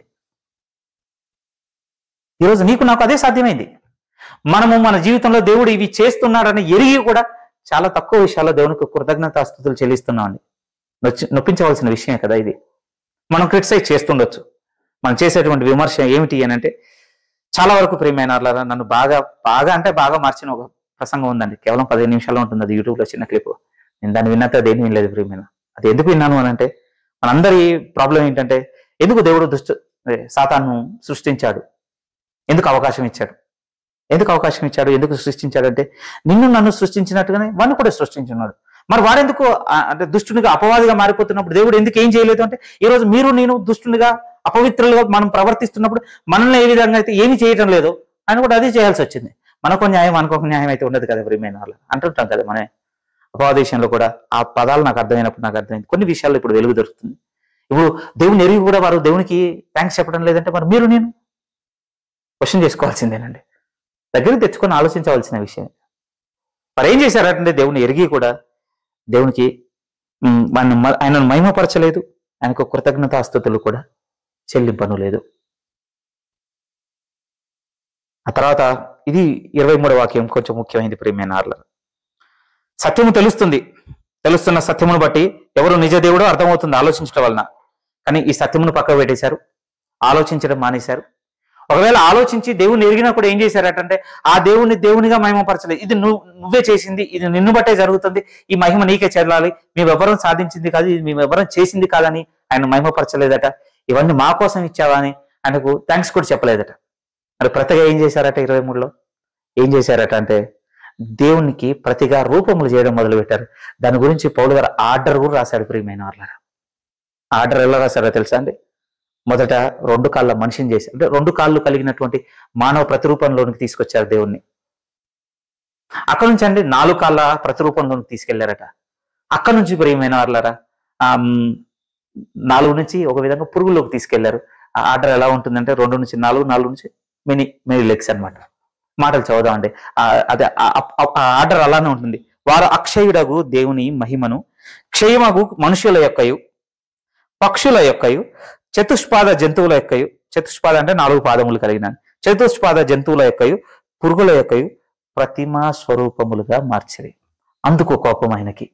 ఈరోజు నీకు నాకు అదే సాధ్యమైంది మనము మన జీవితంలో దేవుడు ఇవి చేస్తున్నాడని ఎరిగి కూడా చాలా తక్కువ విషయాల్లో దేవునికి కృతజ్ఞత స్థుతులు చెల్లిస్తున్నాం అండి నొచ్చి- నొప్పించవలసిన విషయమే కదా ఇది మనం క్రిటిసైజ్ చేస్తుండొచ్చు మనం చేసేటువంటి విమర్శ ఏమిటి అని అంటే చాలా వరకు ప్రియమైన వాళ్ళారా, నన్ను బాగా బాగా అంటే బాగా మార్చిన ఒక ప్రసంగం ఉందండి కేవలం పదిహేను నిమిషాల్లో ఉంటుంది అది యూట్యూబ్ లో చిన్న క్లిప్ నేను దాన్ని విన్నట్టు అదేం వినలేదు ప్రియమైన అది ఎందుకు విన్నాను అని అంటే మనందరి ప్రాబ్లం ఏంటంటే ఎందుకు దేవుడు దుష్ట అదే, సాతాను సృష్టించాడు ఎందుకు అవకాశం ఇచ్చాడు ఎందుకు అవకాశం ఇచ్చాడు ఎందుకు సృష్టించాడు అంటే నిన్ను నన్ను సృష్టించినట్టుగానే వాడిని కూడా సృష్టించున్నాడు మరి వాడెందుకు ఆ, అంటే దుష్టునిగా అపవాదిగా మారిపోతున్నప్పుడు దేవుడు ఎందుకు ఏం చేయలేదు అంటే ఈ రోజు మీరు నేను దుష్టునిగా అపవిత్రులుగా మనం ప్రవర్తిస్తున్నప్పుడు మనల్ని ఏ విధంగా అయితే ఏమి చేయటం లేదు ఆయన కూడా అదే చేయాల్సి వచ్చింది మనకు న్యాయం మనకు న్యాయం అయితే ఉండదు కదా ప్రియమైన వాళ్ళు అంటుంటాం కదా మనమే అపవాదేశంలో కూడా ఆ పదాలు నాకు అర్థమైనప్పుడు నాకు అర్థమైంది కొన్ని విషయాల్లో ఇప్పుడు వెలుగు దొరుకుతుంది ఇప్పుడు దేవుని ఎరిగి కూడా వారు దేవునికి థ్యాంక్స్ చెప్పడం లేదంటే మరి మీరు నేను క్వశ్చన్ చేసుకోవాల్సిందేనండి దగ్గరికి తెచ్చుకొని ఆలోచించవలసిన విషయం మరి ఏం చేశారంటే దేవుని ఎరిగి కూడా దేవునికి ఉమ్, ఆయన ఆయనను మహిమపరచలేదు ఆయనకు కృతజ్ఞతాస్థుతులు కూడా చెల్లింపను లేదు ఆ తర్వాత ఇది ఇరవై మూడో వాక్యం కొంచెం ముఖ్యమైనది ప్రియమైన ఆర్ల సత్యము తెలుస్తుంది తెలుస్తున్న సత్యమును బట్టి ఎవరు నిజ దేవుడో అర్థమవుతుంది ఆలోచించడం వలన కానీ ఈ సత్యమును పక్క పెట్టేశారు ఆలోచించడం మానేశారు ఒకవేళ ఆలోచించి దేవుని ఎరిగినా కూడా ఏం చేశారటంటే ఆ దేవుని దేవునిగా మహిమపరచలేదు ఇది నువ్వు నువ్వే చేసింది ఇది నిన్ను బట్టే జరుగుతుంది ఈ మహిమ నీకే చెల్లాలి మేమెవరం సాధించింది కాదు ఇది మేమెవరం చేసింది కాదని ఆయన మహిమపరచలేదట ఇవన్నీ మా కోసం ఇచ్చావా అని ఆయనకు థ్యాంక్స్ కూడా చెప్పలేదట మరి ప్రతిగా ఏం చేశారట ఇరవై మూడులో ఏం చేశారట అంటే దేవునికి ప్రతిగా రూపములు చేయడం మొదలు పెట్టారు దాని గురించి పౌలు గారు ఆర్డర్ కూడా రాశాడు ప్రియమైన వాళ్ళ ఆర్డర్ ఎలా రాశారో తెలుసా అండి మొదట రెండు కాళ్ళ మనిషిని చేశారు అంటే రెండు కాళ్ళు కలిగినటువంటి మానవ ప్రతిరూపంలోనికి తీసుకొచ్చారు దేవుణ్ణి అక్కడ నుంచి అండి నాలుగు కాళ్ళ ప్రతిరూపంలోనికి తీసుకెళ్లారట అక్కడ నుంచి ప్రియమైన వాళ్ళరా నాలుగు నుంచి ఒక విధంగా పురుగులోకి తీసుకెళ్లారు ఆ ఆర్డర్ ఎలా ఉంటుందంటే రెండు నుంచి నాలుగు నాలుగు నుంచి మినీ మినీ లెగ్స్ అన్నమాట మాటలు చదువుదామండి ఆ, అదే ఆ- ఆ- ఆ ఆర్డర్ అలానే ఉంటుంది వారు అక్షయుడగు దేవుని మహిమను క్షయమగు మనుషుల యొక్కయు పక్షుల యొక్కయు చతుష్పాద జంతువుల యొక్కయు చతుష్పాద అంటే నాలుగు పాదములు కలిగిన చతుష్పాద జంతువుల యొక్కయు పురుగుల యొక్కయు ప్రతిమా స్వరూపములుగా మార్చిరి అందుకు కోపం ఆయనకి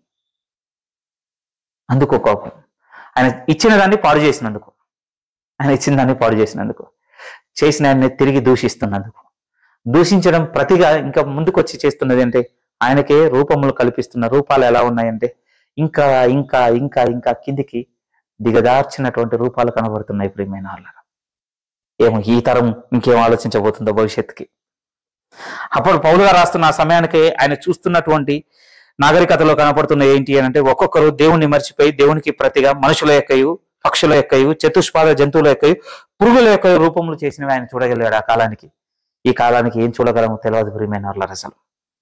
అందుకు కోపం ఆయన ఇచ్చిన దాన్ని పాడు చేసినందుకు ఆయన ఇచ్చిన దాన్ని పాడు చేసినందుకు చేసిన ఆయన్ని తిరిగి దూషిస్తున్నందుకు దూషించడం ప్రతిగా ఇంకా ముందుకొచ్చి చేస్తున్నది అంటే ఆయనకే రూపములు కల్పిస్తున్న రూపాలు ఎలా ఉన్నాయంటే ఇంకా ఇంకా ఇంకా ఇంకా కిందికి దిగదార్చినటువంటి రూపాలు కనబడుతున్నాయి ప్రియమైన వాళ్ళ ఏమో ఈ తరం ఇంకేం ఆలోచించబోతుందో భవిష్యత్తుకి అప్పుడు పౌలుగా రాస్తున్న ఆ సమయానికి ఆయన చూస్తున్నటువంటి నాగరికతలో కనపడుతున్న ఏంటి అని అంటే ఒక్కొక్కరు దేవుణ్ణి మర్చిపోయి దేవునికి ప్రతిగా మనుషుల యొక్కయు పక్షుల యొక్కయు చతుష్పాద జంతువుల యొక్కయు పురుగుల యొక్క రూపములు చేసినవి ఆయన చూడగలిగాడు ఆ కాలానికి ఈ కాలానికి ఏం చూడగలమో తెలియదు ప్రియమైన వాళ్ళ అసలు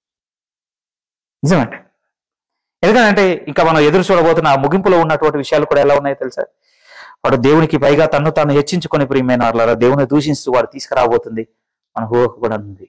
నిజమండి ఎందుకంటే ఇంకా మనం ఎదురు చూడబోతున్న ఆ ముగింపులో ఉన్నటువంటి విషయాలు కూడా ఎలా ఉన్నాయో తెలుసా వాడు దేవునికి పైగా తన్ను తాను హెచ్చించుకొని ప్రియమైన వాళ్ళ దేవుని దూషిస్తూ వాడు తీసుకురాబోతుంది మన ఊహకు కూడా ఉంది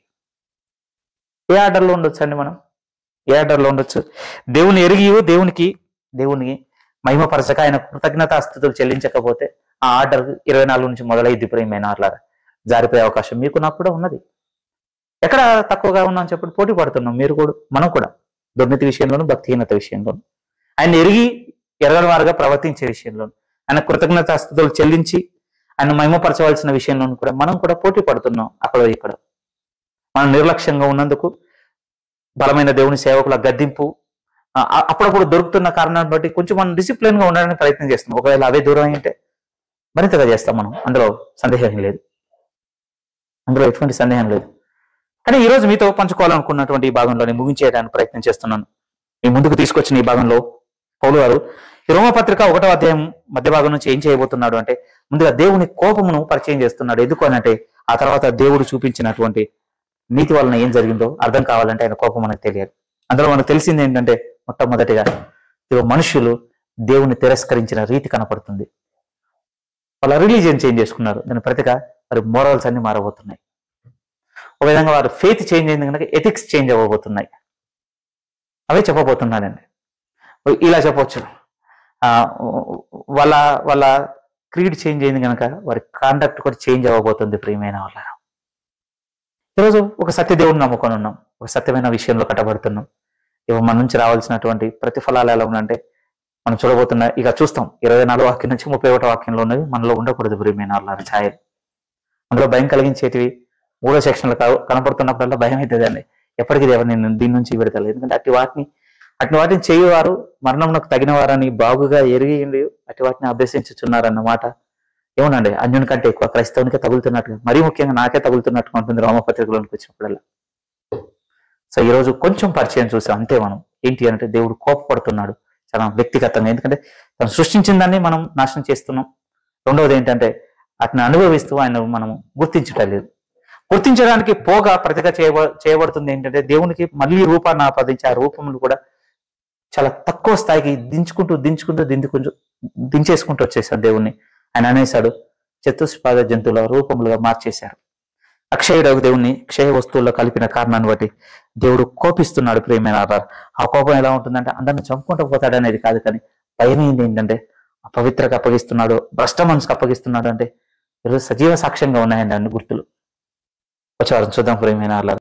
ఏ ఆర్డర్లో ఉండొచ్చు అండి మనం ఏ ఆర్డర్లో ఉండొచ్చు దేవుని ఎరిగి దేవునికి దేవుని మహిమపరచక ఆయన కృతజ్ఞతాస్థుతులు చెల్లించకపోతే ఆ ఆర్డర్ ఇరవై నాలుగు నుంచి మొదలైద్ది ప్రియమైన వాళ్ళ జారిపోయే అవకాశం మీకు నాకు కూడా ఉన్నది ఎక్కడ తక్కువగా ఉన్నాం చెప్పండి పోటీ పడుతున్నాం మీరు కూడా మనం కూడా దుర్నీతి విషయంలోను భక్తిహీనత విషయంలోను ఆయన ఎరిగి ఎరగని వారుగా ప్రవర్తించే విషయంలోను ఆయన కృతజ్ఞతాస్థుతులు చెల్లించి ఆయన మహిమపరచవలసిన విషయంలోను కూడా మనం కూడా పోటీ పడుతున్నాం అక్కడ ఇక్కడ మనం నిర్లక్ష్యంగా ఉన్నందుకు బలమైన దేవుని సేవకుల గద్దింపు ఆ, ఆ- అప్పుడప్పుడు దొరుకుతున్న కారణాన్ని బట్టి కొంచెం మనం డిసిప్లిన్ గా ఉండడానికి ప్రయత్నం చేస్తాం ఒకవేళ అవే దూరం అయితే మరింతగా చేస్తాం మనం అందులో సందేహం లేదు అందులో ఎటువంటి సందేహం లేదు కానీ ఈ రోజు మీతో పంచుకోవాలనుకున్నటువంటి ఈ భాగంలోనే ముగించేయడానికి ప్రయత్నం చేస్తున్నాను మీ ముందుకు తీసుకొచ్చిన ఈ భాగంలో పౌలు గారు ఈ రోమపత్రిక ఒకటో అధ్యాయం మధ్య భాగం నుంచి ఏం చేయబోతున్నాడు అంటే ముందుగా దేవుని కోపమును పరిచయం చేస్తున్నాడు ఎందుకు అని అంటే ఆ తర్వాత దేవుడు చూపించినటువంటి నీతి వలన ఏం జరిగిందో అర్థం కావాలంటే ఆయన కోపం మనకు తెలియాలి అందులో మనకు తెలిసింది ఏంటంటే మొట్టమొదటిగా ఇదిగో మనుషులు దేవుని తిరస్కరించిన రీతి కనపడుతుంది వాళ్ళ రిలీజియన్ చేంజ్ చేసుకున్నారు దాని ప్రతిగా వారి మోరల్స్ అన్ని మారబోతున్నాయి ఒక విధంగా వారి ఫెయిత్ చేంజ్ అయింది కనుక ఎథిక్స్ చేంజ్ అవ్వబోతున్నాయి అవే చెప్పబోతున్నానండి ఇలా చెప్పొచ్చు ఆ, వాళ్ళ వాళ్ళ క్రీడ్ చేంజ్ అయింది కనుక వారి కాండక్ట్ కూడా చేంజ్ అవ్వబోతుంది ప్రియమైన వాళ్ళ ఈరోజు ఒక సత్యదేవుని నమ్ముకొని ఉన్నాం ఒక సత్యమైన విషయంలో కట్టబడుతున్నాం ఇవి మన నుంచి రావాల్సినటువంటి ప్రతిఫలాలు ఎలా ఉన్నాయంటే మనం చూడబోతున్న ఇక చూస్తాం ఇరవై నాలుగు వాక్యం నుంచి ముప్పై ఒకటో వాక్యంలో ఉన్నవి మనలో ఉండకూడదు ప్రియమైన వాళ్ళ ఛాయలు అందులో భయం కలిగించేటివి మూడో సెక్షన్లో కనపడుతున్నప్పుడల్లా భయం అవుతుంది అండి ఎప్పటికీ దేవ నేను దీని నుంచి విడతలేదు ఎందుకంటే అట్టి వాటిని అట్టి వాటిని చేయవారు మరణంకు తగిన వారని బాగుగా ఎరిగి అట్టి వాటిని అభ్యసించుచున్నారన్నమాట ఏమోనండి అన్యుని కంటే ఎక్కువ క్రైస్తవునికే తగులుతున్నట్టుగా మరీ ముఖ్యంగా నాకే తగులుతున్నట్టుగా ఉంటుంది రోమపత్రికలోనికి వచ్చినప్పుడల్లా సో ఈ రోజు కొంచెం పరిచయం చూసాం అంతే మనం ఏంటి అంటే దేవుడు కోపపడుతున్నాడు చాలా వ్యక్తిగతంగా ఎందుకంటే తను సృష్టించిన దాన్ని మనం నాశనం చేస్తున్నాం రెండవది ఏంటంటే అతను అనుభవిస్తూ ఆయన మనం గుర్తించటం లేదు గుర్తించడానికి పోగా ప్రతిగా చేయబ చేయబడుతుంది ఏంటంటే దేవునికి మళ్ళీ రూపాన్ని ఆపాదించి ఆ రూపములు కూడా చాలా తక్కువ స్థాయికి దించుకుంటూ దించుకుంటూ దించుకుంటూ దించేసుకుంటూ వచ్చేసాడు దేవుణ్ణి ఆయన అనేశాడు చతుష్పాద జంతువుల రూపములుగా మార్చేశారు అక్షయుడకు దేవుణ్ణి క్షయ వస్తువుల్లో కలిపిన కారణాన్ని బట్టి దేవుడు కోపిస్తున్నాడు ప్రేమైన వారు. ఆ కోపం ఎలా ఉంటుందంటే అందరిని చంపుకుంటూ పోతాడు అనేది కాదు కానీ భయమైంది ఏంటంటే అపవిత్రకు అప్పగిస్తున్నాడు భ్రష్ట మనసుకు అప్పగిస్తున్నాడు అంటే ఈరోజు సజీవ సాక్ష్యంగా ఉన్నాయండి అన్ని గుర్తులు వచ్చేవారం చూద్దాం ప్రేమైన వాళ్ళ